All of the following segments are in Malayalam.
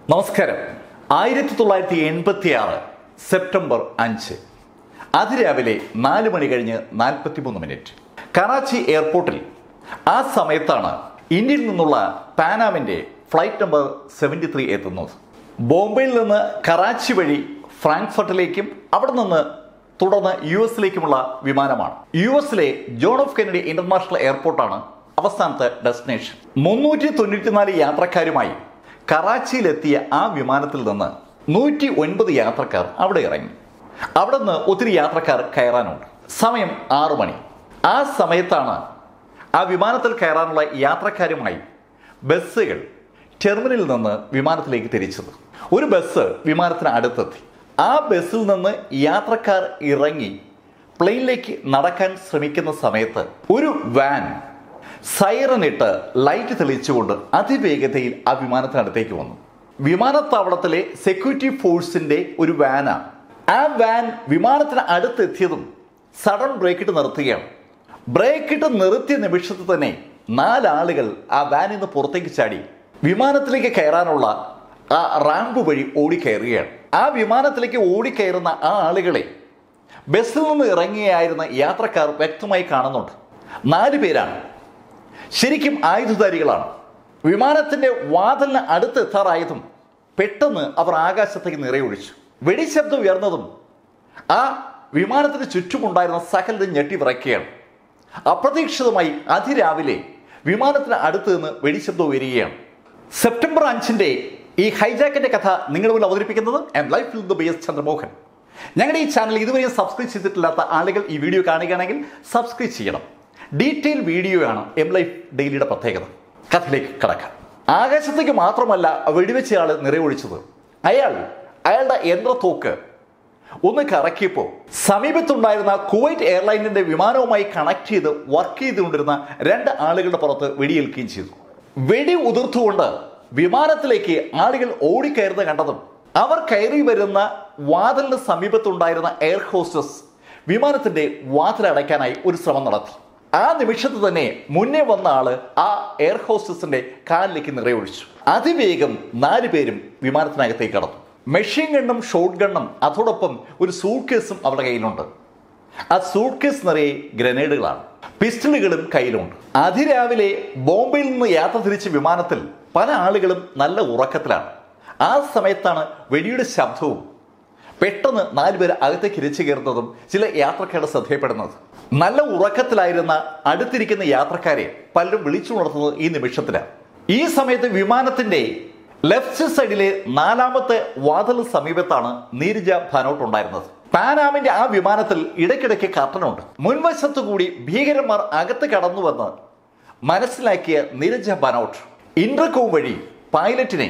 നമസ്കാരം ആയിരത്തി തൊള്ളായിരത്തി എൺപത്തി ആറ് സെപ്റ്റംബർ അഞ്ച് അതിരാവിലെ നാല് മണി കഴിഞ്ഞ് നാൽപ്പത്തി മൂന്ന് മിനിറ്റ് കറാച്ചി എയർപോർട്ടിൽ ആ സമയത്താണ് ഇന്ത്യയിൽ നിന്നുള്ള പാനാമിന്റെ ഫ്ലൈറ്റ് നമ്പർ സെവൻറ്റി ത്രീ എത്തുന്നത് ബോംബെയിൽ നിന്ന് കറാച്ചി വഴി ഫ്രാങ്ക്ഫർട്ടിലേക്കും അവിടെ നിന്ന് തുടർന്ന് യു എസിലേക്കുമുള്ള വിമാനമാണ് യു എസിലെ ജോൺ ഓഫ് കെനഡി ഇന്റർനാഷണൽ എയർപോർട്ടാണ് അവസാനത്തെ ഡെസ്റ്റിനേഷൻ മുന്നൂറ്റി തൊണ്ണൂറ്റിനാല് യാത്രക്കാരുമായി കറാച്ചിയിലെത്തിയ ആ വിമാനത്തിൽ നിന്ന് നൂറ്റി ഒൻപത് യാത്രക്കാർ അവിടെ ഇറങ്ങി അവിടെ നിന്ന് ഒത്തിരി യാത്രക്കാർ കയറാനുണ്ട് സമയം ആറു മണി ആ സമയത്താണ് ആ വിമാനത്തിൽ കയറാനുള്ള യാത്രക്കാരുമായി ബസ്സുകൾ ടെർമിനലിൽ നിന്ന് വിമാനത്തിലേക്ക് തിരിച്ചത് ഒരു ബസ് വിമാനത്തിന് അടുത്തെത്തി ആ ബസ്സിൽ നിന്ന് യാത്രക്കാർ ഇറങ്ങി പ്ലെയിനിലേക്ക് നടക്കാൻ ശ്രമിക്കുന്ന സമയത്ത് ഒരു വാൻ സൈറനിട്ട് ലൈറ്റ് തെളിയിച്ചുകൊണ്ട് അതിവേഗതയിൽ ആ വിമാനത്തിനടുത്തേക്ക് വന്നു വിമാനത്താവളത്തിലെ സെക്യൂരിറ്റി ഫോഴ്സിന്റെ ഒരു വാനാണ് ആ വാൻ വിമാനത്തിന് അടുത്തെത്തിയതും സഡൻ ബ്രേക്കിട്ട് നിർത്തുകയാണ് ബ്രേക്കിട്ട് നിർത്തിയ നിമിഷത്തിൽ തന്നെ നാലാളുകൾ ആ വാനിൽ നിന്ന് പുറത്തേക്ക് ചാടി വിമാനത്തിലേക്ക് കയറാനുള്ള ആ റാമ്പ് വഴി ഓടിക്കയറുകയാണ് ആ വിമാനത്തിലേക്ക് ഓടിക്കയറുന്ന ആ ആളുകളെ ബസ്സിൽ നിന്ന് ഇറങ്ങിയായിരുന്ന യാത്രക്കാർ വ്യക്തമായി കാണുന്നുണ്ട് നാല് പേരാണ് ശരിക്കും ആയുധധാരികളാണ് വിമാനത്തിന്റെ വാതിലിന് അടുത്തെത്താറായതും പെട്ടെന്ന് അവർ ആകാശത്തേക്ക് നിറയൊഴിച്ചു വെടിശബ്ദം ഉയർന്നതും ആ വിമാനത്തിന് ചുറ്റുമുണ്ടായിരുന്ന സകലരും ഞെട്ടി വിറയ്ക്കുകയാണ് അപ്രതീക്ഷിതമായി അതിരാവിലെ വിമാനത്തിന് അടുത്ത് നിന്ന് വെടിശബ്ദം ഉയരുകയാണ് സെപ്റ്റംബർ അഞ്ചിന്റെ ഈ ഹൈജാക്കിന്റെ കഥ നിങ്ങളുടെ മുന്നിൽ അവതരിപ്പിക്കുന്നത് M life the B S Chandramohan ഞങ്ങളുടെ ഈ ചാനൽ ഇതുവരെയും സബ്സ്ക്രൈബ് ചെയ്തിട്ടില്ലാത്ത ആളുകൾ ഈ വീഡിയോ കാണുകയാണെങ്കിൽ സബ്സ്ക്രൈബ് ചെയ്യണം ഡീറ്റെയിൽ വീഡിയോയാണ് എം ലൈഫ് ഡെയിലിയുടെ പ്രത്യേകത കഥയിലേക്ക് കടക്കാം ആകാശത്തേക്ക് മാത്രമല്ല വെടിവെച്ചയാൾ നിറയൊഴിച്ചത് അയാൾ അയാളുടെ യന്ത്രത്തോക്ക് ഒന്ന് കറക്കിയപ്പോൾ സമീപത്തുണ്ടായിരുന്ന കുവൈറ്റ് എയർലൈനിന്റെ വിമാനവുമായി കണക്ട് ചെയ്ത് വർക്ക് ചെയ്തുകൊണ്ടിരുന്ന രണ്ട് ആളുകളുടെ പുറത്ത് വെടിയേൽക്കുകയും ചെയ്തു വെടി ഉതിർത്തുകൊണ്ട് വിമാനത്തിലേക്ക് ആളുകൾ ഓടിക്കയറുന്ന കണ്ടതും അവർ കയറി വരുന്ന വാതിലിന് സമീപത്തുണ്ടായിരുന്ന എയർ ഹോസ്റ്റസ് വിമാനത്തിന്റെ വാതിലടയ്ക്കാനായി ഒരു ശ്രമം നടത്തി ആ നിമിഷത്തിൽ തന്നെ മുന്നേ വന്ന ആള് ആ എയർ ഹോസ്റ്റസിന്റെ കാലിലേക്ക് നിറയൊഴിച്ചു അതിവേഗം നാല് പേരും വിമാനത്തിനകത്തേക്ക് കടന്നു മെഷീൻ ഗണ്ണും ഷോട്ട് ഗണ്ണും അതോടൊപ്പം ഒരു സൂട്ട് കേസും അവരുടെ കയ്യിലുണ്ട് ആ സൂട്ട് കേസ് നിറയെ ഗ്രനേഡുകളാണ് പിസ്റ്റളുകളും കയ്യിലുണ്ട് അതിരാവിലെ ബോംബെയിൽ നിന്ന് യാത്ര തിരിച്ച വിമാനത്തിൽ പല ആളുകളും നല്ല ഉറക്കത്തിലാണ് ആ സമയത്താണ് വെടിയുടെ ശബ്ദവും പെട്ടെന്ന് നാലുപേര് അകത്തേക്ക് ഇരച്ചു കയറുന്നതും ചില യാത്രക്കാരുടെ ശ്രദ്ധയപ്പെടുന്നത് നല്ല ഉറക്കത്തിലായിരുന്ന അടുത്തിരിക്കുന്ന യാത്രക്കാരെ പലരും വിളിച്ചുണർത്തുന്നത് ഈ നിമിഷത്തിലാണ് ഈ സമയത്ത് വിമാനത്തിന്റെ ലെഫ്റ്റ് സൈഡിലെ നാലാമത്തെ വാതിൽ സമീപത്താണ് നീരജ ഭാനോട്ട് ഉണ്ടായിരുന്നത് പാനാമിന്റെ ആ വിമാനത്തിൽ ഇടയ്ക്കിടയ്ക്ക് കർട്ടനുണ്ട് മുൻവശത്തു കൂടി ഭീകരന്മാർ അകത്ത് കടന്നുവന്ന് മനസ്സിലാക്കിയ നീരജ ഭാനോട്ട് ഇന്റർകോം വഴി പൈലറ്റിനെ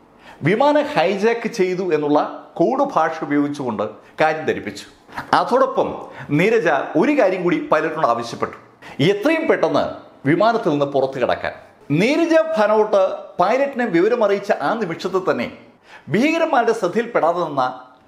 വിമാനം ഹൈജാക്ക് ചെയ്തു എന്നുള്ള കോഡ് ഭാഷ ഉപയോഗിച്ചുകൊണ്ട് കാര്യം ധരിപ്പിച്ചു അതോടൊപ്പം നീരജ ഒരു കാര്യം കൂടി പൈലറ്റിനോട് ആവശ്യപ്പെട്ടു എത്രയും പെട്ടെന്ന് വിമാനത്തിൽ നിന്ന് പുറത്തു കിടക്കാൻ നീരജ ഭനോട്ട് പൈലറ്റിനെ വിവരമറിയിച്ച ആ നിമിഷത്തിൽ തന്നെ ഭീകരന്മാരുടെ ശ്രദ്ധയിൽപ്പെടാതെ നിന്ന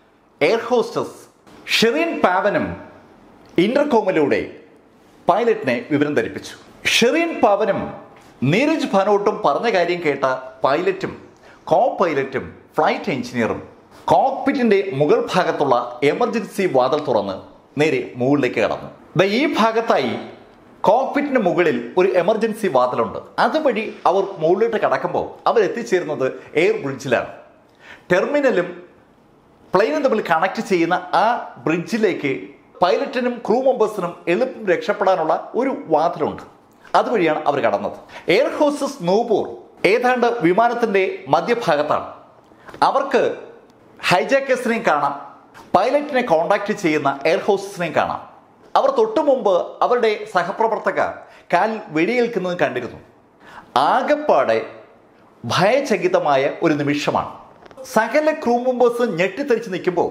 എയർ ഹോസ്റ്റസ് ഷെറിൻ പാവനും ഇന്റർകോമിലൂടെ പൈലറ്റിനെ വിവരം ധരിപ്പിച്ചു ഷെറിൻ പാവനും നീരജ് ഭനോട്ടും പറഞ്ഞ കാര്യം കേട്ട പൈലറ്റും കോ പൈലറ്റും ഫ്ലൈറ്റ് എഞ്ചിനീയറും കോക്പിറ്റിന്റെ മുകൾ ഭാഗത്തുള്ള എമർജൻസി വാതിൽ തുറന്ന് നേരെ മുകളിലേക്ക് കടന്നു ദാ ഈ ഭാഗത്തായി കോക്പിറ്റിന് മുകളിൽ ഒരു എമർജൻസി വാതിലുണ്ട് അതുവഴി അവർ മുകളിലോട്ട് കടക്കുമ്പോൾ അവർ എത്തിച്ചേരുന്നത് എയർ ബ്രിഡ്ജിലാണ് ടെർമിനലും പ്ലെയിനും തമ്മിൽ കണക്ട് ചെയ്യുന്ന ആ ബ്രിഡ്ജിലേക്ക് പൈലറ്റിനും ക്രൂ മെമ്പേഴ്സിനും എളുപ്പം രക്ഷപ്പെടാനുള്ള ഒരു വാതിലുണ്ട് അതുവഴിയാണ് അവർ കടന്നത് എയർ ഹോസ്റ്റസ് നൂപൂർ ഏതാണ്ട് വിമാനത്തിന്റെ മധ്യഭാഗത്താണ് അവർക്ക് ഹൈജാക്കേഴ്സിനെയും കാണാം പൈലറ്റിനെ കോണ്ടാക്ട് ചെയ്യുന്ന എയർ ഹോസ്റ്റസിനെയും കാണാം അവർ തൊട്ടു മുമ്പ് അവരുടെ സഹപ്രവർത്തക കാൽ വെടിയേൽക്കുന്നത് കണ്ടിരുന്നു ആകപ്പാടെ ഭയചകിതമായ ഒരു നിമിഷമാണ് സകല ക്രൂ മെമ്പേഴ്സ് ഞെട്ടിത്തെറിച്ച് നിൽക്കുമ്പോൾ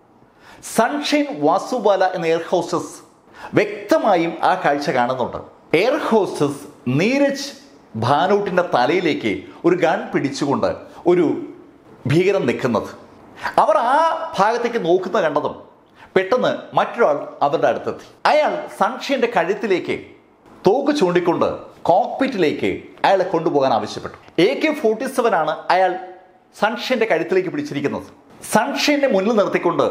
സൺഷൈൻ വാസുബാല എന്ന എയർ ഹോസ്റ്റസ് വ്യക്തമായും ആ കാഴ്ച കാണുന്നുണ്ട് എയർ ഹോസ്റ്റസ് നീരജ് ഭാനൂട്ടിന്റെ തലയിലേക്ക് ഒരു ഗൺ പിടിച്ചുകൊണ്ട് ഒരു ഭീകരൻ നിൽക്കുന്നത് അവർ ആ ഭാഗത്തേക്ക് നോക്കുന്ന കണ്ടതും പെട്ടെന്ന് മറ്റൊരാൾ അവരുടെ അടുത്തെത്തി അയാൾ സൺഷൈന്റെ കഴുത്തിലേക്ക് തോക്ക് ചൂണ്ടിക്കൊണ്ട് കോക്പിറ്റിലേക്ക് അയാളെ കൊണ്ടുപോകാൻ ആവശ്യപ്പെട്ടു എ കെ ഫോർട്ടി സെവൻ ആണ് അയാൾ സൺഷൈൻ്റെ കഴുത്തിലേക്ക് പിടിച്ചിരിക്കുന്നത് സൺഷൈനെ മുന്നിൽ നിർത്തിക്കൊണ്ട്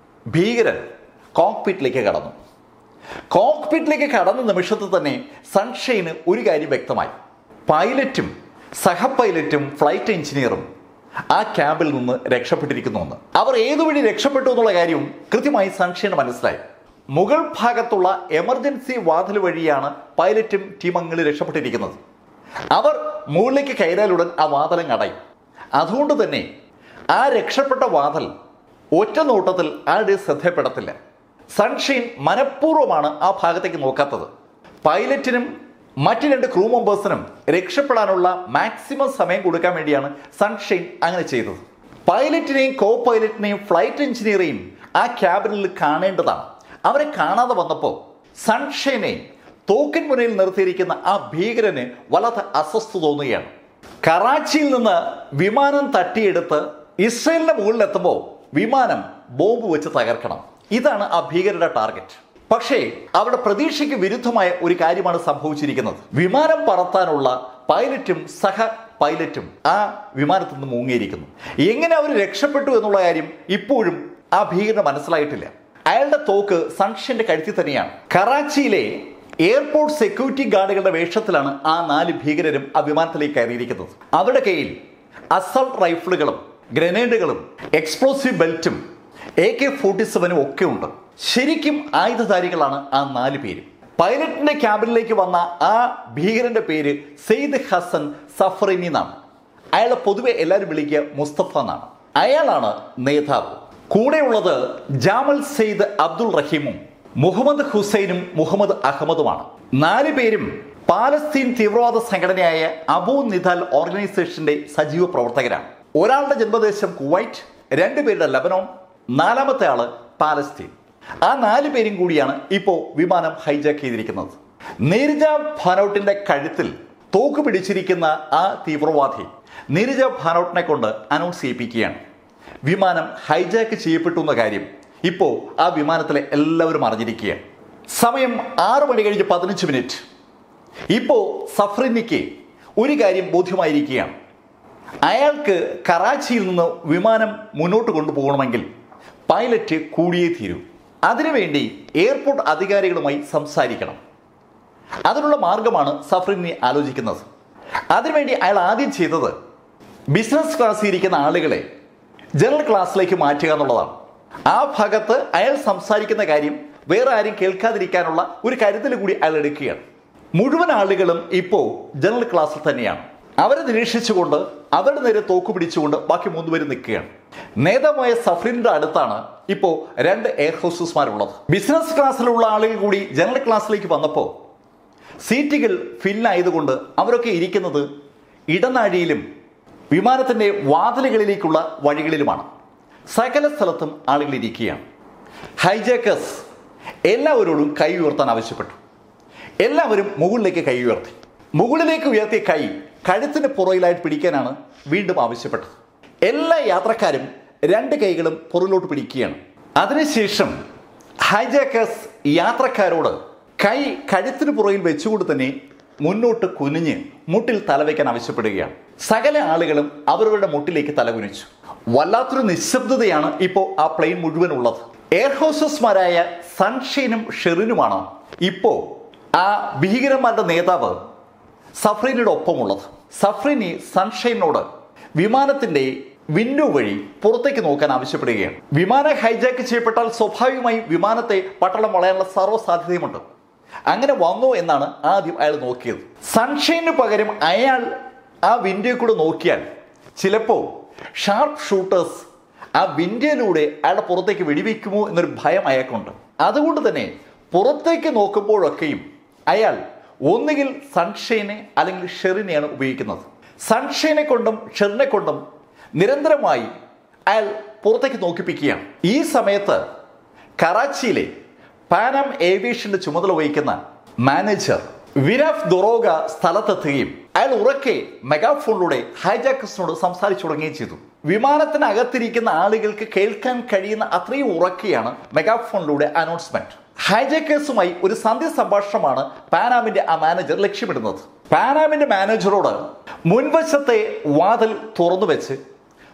ഭീകരൻ കോക്പിറ്റിലേക്ക് കടന്നു കോക്പിറ്റിലേക്ക് കടന്ന നിമിഷത്തിൽ തന്നെ സൺഷൈന് ഒരു കാര്യം വ്യക്തമായി പൈലറ്റും സഹ പൈലറ്റും ഫ്ലൈറ്റ് എഞ്ചിനീയറും ആ ക്യാബിൽ നിന്ന് രക്ഷപ്പെട്ടിരിക്കുന്നുവെന്ന് അവർ ഏതുവഴി രക്ഷപ്പെട്ടു എന്നുള്ള കാര്യവും കൃത്യമായി സൺഷൈന് മനസ്സിലായി മുകൾ ഭാഗത്തുള്ള എമർജൻസി വാതിൽ വഴിയാണ് പൈലറ്റും ടീം അംഗങ്ങളും രക്ഷപ്പെട്ടിരിക്കുന്നത് അവർ മുകളിലേക്ക് കയറാലുടൻ ആ വാതലം അടയും അതുകൊണ്ട് തന്നെ ആ രക്ഷപ്പെട്ട വാതൽ ഒറ്റ നോട്ടത്തിൽ ആരുടെ ശ്രദ്ധപ്പെടത്തില്ല സൺഷൈൻ മനഃപൂർവ്വമാണ് ആ ഭാഗത്തേക്ക് നോക്കാത്തത് പൈലറ്റിനും മറ്റ് രണ്ട് ക്രൂ മെമ്പേഴ്സിനും രക്ഷപ്പെടാനുള്ള മാക്സിമം സമയം കൊടുക്കാൻ വേണ്ടിയാണ് സൺഷൈൻ അങ്ങനെ ചെയ്തത് പൈലറ്റിനെയും കോ പൈലറ്റിനെയും ഫ്ലൈറ്റ് എഞ്ചിനീയറെയും ആ ക്യാബിനിൽ കാണേണ്ടതാണ് അവരെ കാണാതെ വന്നപ്പോൾ സൺഷൈനെ തോക്കിൻ മുനയിൽ നിർത്തിയിരിക്കുന്ന ആ ഭീകരന് വല്ലാത്ത അസ്വസ്ഥ തോന്നുകയാണ് കറാച്ചിയിൽ നിന്ന് വിമാനം തട്ടിയെടുത്ത് ഇസ്രയേലിന്റെ മുകളിലെത്തുമ്പോൾ വിമാനം ബോംബ് വെച്ച് തകർക്കണം ഇതാണ് ആ ഭീകരരുടെ ടാർഗറ്റ് പക്ഷേ അവരുടെ പ്രതീക്ഷയ്ക്ക് വിരുദ്ധമായ ഒരു കാര്യമാണ് സംഭവിച്ചിരിക്കുന്നത് വിമാനം പറത്താനുള്ള പൈലറ്റും സഹ പൈലറ്റും ആ വിമാനത്തിൽ നിന്ന് മുങ്ങിയിരിക്കുന്നു എങ്ങനെ അവർ രക്ഷപ്പെട്ടു എന്നുള്ള കാര്യം ഇപ്പോഴും ആ ഭീകരന് മനസ്സിലായിട്ടില്ല അയാളുടെ തോക്ക് സൺഷന്റെ കഴുത്തിൽ തന്നെയാണ് കറാച്ചിയിലെ എയർപോർട്ട് സെക്യൂരിറ്റി ഗാർഡുകളുടെ വേഷത്തിലാണ് ആ നാല് ഭീകരരും ആ വിമാനത്തിലേക്ക് കയറിയിരിക്കുന്നത് അവരുടെ കയ്യിൽ അസൾട്ട് റൈഫിളുകളും ഗ്രനേഡുകളും എക്സ്പ്ലോസീവ് ബെൽറ്റും എ കെ ഫോർട്ടി സെവനും ഒക്കെ ഉണ്ട് ശരിക്കും ആയുധധാരികളാണ് ആ നാല് പേരും പൈലറ്റിന്റെ ക്യാബിനിലേക്ക് വന്ന ആ ഭീകരന്റെ പേര് സെയ്ദ് ഹസൻ സഫറിനി എന്നാണ് അയാളെ പൊതുവെ എല്ലാവരും വിളിക്കുക മുസ്തഫ എന്നാണ് അയാളാണ് നേതാവ് കൂടെയുള്ളത് ജാമൽ സെയ്ദ് അബ്ദുൾ റഹീമും മുഹമ്മദ് ഹുസൈനും മുഹമ്മദ് അഹമ്മദുമാണ് നാല് പേരും പാലസ്തീൻ തീവ്രവാദ സംഘടനയായ അബു നിദാൽ ഓർഗനൈസേഷന്റെ സജീവ പ്രവർത്തകരാണ് ഒരാളുടെ ജന്മദേശം കുവൈറ്റ് രണ്ടുപേരുടെ ലബനോൺ നാലാമത്തെ ആള് പാലസ്തീൻ ആ നാല് പേരും കൂടിയാണ് ഇപ്പോൾ വിമാനം ഹൈജാക്ക് ചെയ്തിരിക്കുന്നത് നീരജ ഭാനോട്ടിന്റെ കഴുത്തിൽ തോക്ക് പിടിച്ചിരിക്കുന്ന ആ തീവ്രവാദി നീരജ ഭാനോട്ടിനെ കൊണ്ട് അനൗൺസ് ചെയ്യിപ്പിക്കുകയാണ് വിമാനം ഹൈജാക്ക് ചെയ്യപ്പെട്ടു എന്ന കാര്യം ഇപ്പോൾ ആ വിമാനത്തിലെ എല്ലാവരും അറിഞ്ഞിരിക്കുകയാണ് സമയം ആറ് മണി കഴിഞ്ഞ് പതിനഞ്ച് മിനിറ്റ് ഇപ്പോൾ സഫറിനിക്ക് ഒരു കാര്യം ബോധ്യമായിരിക്കുകയാണ് അയാൾക്ക് കറാച്ചിയിൽ നിന്ന് വിമാനം മുന്നോട്ട് കൊണ്ടുപോകണമെങ്കിൽ പൈലറ്റ് കൂടിയേ തീരൂ അതിനുവേണ്ടി എയർപോർട്ട് അധികാരികളുമായി സംസാരിക്കണം അതിനുള്ള മാർഗമാണ് സഫറിനി ആലോചിക്കുന്നത് അതിനുവേണ്ടി അയാൾ ആദ്യം ചെയ്തത് ബിസിനസ് ക്ലാസ്സിൽ ഇരിക്കുന്ന ആളുകളെ ജനറൽ ക്ലാസ്സിലേക്ക് മാറ്റുക എന്നുള്ളതാണ് ആ ഭാഗത്ത് അയാൾ സംസാരിക്കുന്ന കാര്യം വേറെ ആരും കേൾക്കാതിരിക്കാനുള്ള ഒരു കരുതൽ കൂടി അയാൾ എടുക്കുകയാണ് മുഴുവൻ ആളുകളും ഇപ്പോൾ ജനറൽ ക്ലാസ്സിൽ തന്നെയാണ് അവരെ നിരീക്ഷിച്ചുകൊണ്ട് അവരുടെ നേരെ തോക്ക് പിടിച്ചുകൊണ്ട് ബാക്കി മൂന്നുപേര് നിൽക്കുകയാണ് നേതാവായ സഫറിന്റെ അടുത്താണ് ഇപ്പോൾ രണ്ട് എയർ ഹോസ്റ്റസ്മാരുള്ളത് ബിസിനസ് ക്ലാസ്സിലുള്ള ആളുകൾ കൂടി ജനറൽ ക്ലാസ്സിലേക്ക് വന്നപ്പോൾ സീറ്റുകൾ ഫില്ലായതുകൊണ്ട് അവരൊക്കെ ഇരിക്കുന്നത് ഇടനാഴിയിലും വിമാനത്തിന്റെ വാതിലുകളിലേക്കുള്ള വഴികളിലുമാണ് സകല സ്ഥലത്തും ആളുകൾ ഇരിക്കുകയാണ് ഹൈജാക്കേഴ്സ് എല്ലാവരോടും കൈ ഉയർത്താൻ ആവശ്യപ്പെട്ടു എല്ലാവരും മുകളിലേക്ക് കൈ ഉയർത്തി മുകളിലേക്ക് ഉയർത്തിയ കൈ കഴുത്തിന് പുറയിലായിട്ട് പിടിക്കാനാണ് വീണ്ടും ആവശ്യപ്പെട്ടത് എല്ലാ യാത്രക്കാരും രണ്ട് കൈകളും പുറകിലോട്ട് പിടിക്കുകയാണ് അതിനുശേഷം ഹൈജാക്കേഴ്സ് യാത്രക്കാരോട് കൈ കഴുത്തിന് പുറകിൽ വെച്ചുകൊണ്ട് തന്നെ മുന്നോട്ട് കുനിഞ്ഞ് മുട്ടിൽ തലവയ്ക്കാൻ ആവശ്യപ്പെടുകയാണ് സകല ആളുകളും അവരവരുടെ മുട്ടിലേക്ക് തലകുനിച്ചു വല്ലാത്തൊരു നിശബ്ദതയാണ് ഇപ്പോൾ ആ പ്ലെയിൻ മുഴുവൻ ഉള്ളത് എയർ ഹോസ്റ്റസ്മാരായ സൺഷൈനും ഷെറിനുമാണ് ഇപ്പോൾ ആ ഭീകരന്മാരുടെ നേതാവ് സഫ്രീനയുടെ ഒപ്പമുള്ളത് സഫ്രീനി സൺഷൈനോട് വിമാനത്തിന്റെ വിൻഡോ വഴി പുറത്തേക്ക് നോക്കാൻ ആവശ്യപ്പെടുകയാണ് വിമാനം ഹൈജാക്ക് ചെയ്യപ്പെട്ടാൽ സ്വാഭാവികമായും വിമാനത്തെ പട്ടണം വളയാനുള്ള സർവ്വ സാധ്യതയുമുണ്ട് അങ്ങനെ വന്നു എന്നാണ് ആദ്യം അയാൾ നോക്കിയത് സൺഷൈനു പകരം അയാൾ ആ വിൻഡോയിൽ കൂടെ നോക്കിയാൽ ചിലപ്പോൾ ഷാർപ്പ് ഷൂട്ടേഴ്സ് ആ വിൻഡോയിലൂടെ അയാളുടെ പുറത്തേക്ക് വെടിവെക്കുമോ എന്നൊരു ഭയം അയാൾക്കുണ്ട് അതുകൊണ്ട് തന്നെ പുറത്തേക്ക് നോക്കുമ്പോഴൊക്കെയും അയാൾ ഒന്നുകിൽ സൺഷൈനെ അല്ലെങ്കിൽ ഷെറിനെയാണ് ഉപയോഗിക്കുന്നത് സൺഷൈനെ കൊണ്ടും ഷെറിനെ കൊണ്ടും നിരന്തരമായി അയാൾ പുറത്തേക്ക് നോക്കിപ്പിക്കുകയാണ് ഈ സമയത്ത് കറാച്ചിയിലെ പാനം ഏവിയേഷന്റെ ചുമതല വഹിക്കുന്ന മാനേജർ വിരാഫ് ദൊറോഗ സ്ഥലത്തെത്തുകയും അയാൾ ഉറക്കെ മെഗാഫോണിലൂടെ ഹൈജാക്കസിനോട് സംസാരിച്ചു തുടങ്ങുകയും ചെയ്തു വിമാനത്തിനകത്തിരിക്കുന്ന ആളുകൾക്ക് കേൾക്കാൻ കഴിയുന്ന അത്രയും ഉറക്കെയാണ് മെഗാഫോണിലൂടെ അനൗൺസ്മെന്റ് ഹൈജാക്കേഴ്സുമായി ഒരു സന്ധ്യ സംഭാഷണമാണ് പാനാമിന്റെ ആ മാനേജർ ലക്ഷ്യമിടുന്നത് പാനാമിന്റെ മാനേജറോട് മുൻവശത്തെ വാതിൽ തുറന്നു വെച്ച്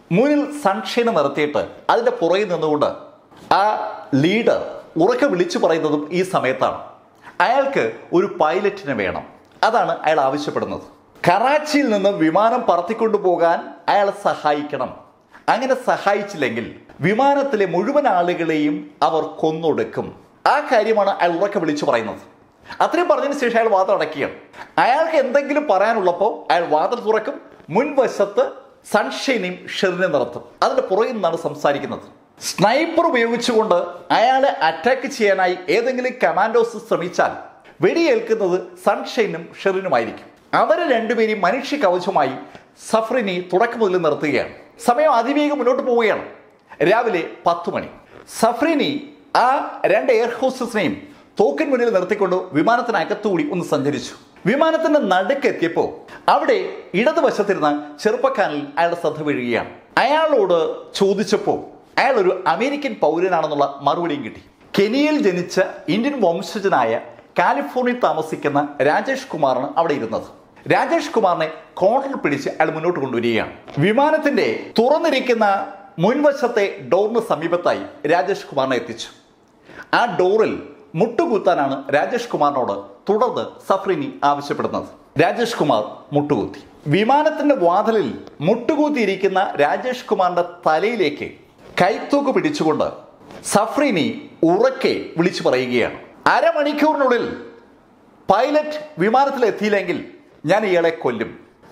മുന്നിൽ സൺഷൈന് നിർത്തിയിട്ട് അതിന്റെ പുറകിൽ നിന്നുകൊണ്ട് ആ ലീഡർ ഉറക്കെ വിളിച്ചു പറയുന്നതും ഈ സമയത്താണ് അയാൾക്ക് ഒരു പൈലറ്റിനെ വേണം അതാണ് അയാൾ ആവശ്യപ്പെടുന്നത് കറാച്ചിയിൽ നിന്ന് വിമാനം പറത്തിക്കൊണ്ടു പോകാൻ അയാളെ സഹായിക്കണം അങ്ങനെ സഹായിച്ചില്ലെങ്കിൽ വിമാനത്തിലെ മുഴുവൻ ആളുകളെയും അവർ കൊന്നൊടുക്കും ആ കാര്യമാണ് അയാൾ ഉറക്കെ വിളിച്ചു പറയുന്നത് അത്രയും പറഞ്ഞതിന് ശേഷം അയാൾ വാതിൽ അടയ്ക്കുകയാണ് അയാൾക്ക് എന്തെങ്കിലും പറയാനുള്ളപ്പോൾ അയാൾ വാതിൽ തുറക്കും മുൻവശത്ത് സൺഷൈനെയും ഷെറിനെ നിർത്തും അതിന്റെ പുറകിൽ നിന്നാണ് സംസാരിക്കുന്നത് സ്നൈപ്പർ ഉപയോഗിച്ചുകൊണ്ട് അയാളെ അറ്റാക്ക് ചെയ്യാനായി ഏതെങ്കിലും കമാൻഡോസ് ശ്രമിച്ചാൽ വെടിയേൽക്കുന്നത് സൺഷൈനും ഷെറിനുമായിരിക്കും അവരെ രണ്ടുപേരെയും മനുഷ്യ കവചമായി സഫറിനെ തുടക്കം മുതൽ നിർത്തുകയാണ് സമയം അതിവേഗം മുന്നോട്ട് പോവുകയാണ് രാവിലെ പത്ത് മണി സഫറിനി ആ രണ്ട് എയർ ഹോസ്റ്റസിനെയും തോക്കിൻ മുന്നിൽ നിർത്തിക്കൊണ്ട് വിമാനത്തിനകത്തുകൂടി ഒന്ന് സഞ്ചരിച്ചു വിമാനത്തിന്റെ നടുക്കെത്തിയപ്പോൾ അവിടെ ഇടതുവശത്തിരുന്ന ചെറുപ്പക്കാരനിൽ അയാളുടെ ശ്രദ്ധ വീഴുകയാണ് അയാളോട് ചോദിച്ചപ്പോൾ അയാൾ ഒരു അമേരിക്കൻ പൗരനാണെന്നുള്ള മറുപടിയും കിട്ടി കെനിയയിൽ ജനിച്ച ഇന്ത്യൻ വംശജനായ കാലിഫോർണിയയിൽ താമസിക്കുന്ന രാജേഷ് കുമാറാണ് അവിടെ ഇരുന്നത് രാജേഷ് കുമാറിനെ കോർണറിൽ പിടിച്ച് അയാൾ മുന്നോട്ട് കൊണ്ടുവരികയാണ് വിമാനത്തിന്റെ തുറന്നിരിക്കുന്ന മുൻവശത്തെ ഡോറിന് സമീപത്തായി രാജേഷ് കുമാറിനെ എത്തിച്ചു ആ ഡോറിൽ മുട്ടുകുത്താനാണ് രാജേഷ് കുമാറിനോട് തുടർന്ന് സഫ്രിനി ആവശ്യപ്പെടുന്നത് രാജേഷ് കുമാർ മുട്ടുകുത്തി വിമാനത്തിന്റെ വാതിലിൽ മുട്ടുകുത്തിയിരിക്കുന്ന രാജേഷ് കുമാറിന്റെ തലയിലേക്ക് കൈത്തൂക്ക് പിടിച്ചുകൊണ്ട് സഫ്രിനി ഉറക്കെ വിളിച്ചു പറയുകയാണ് അരമണിക്കൂറിനുള്ളിൽ പൈലറ്റ് വിമാനത്തിൽ എത്തിയില്ലെങ്കിൽ ഞാൻ ഇയാളെ കൊല്ലും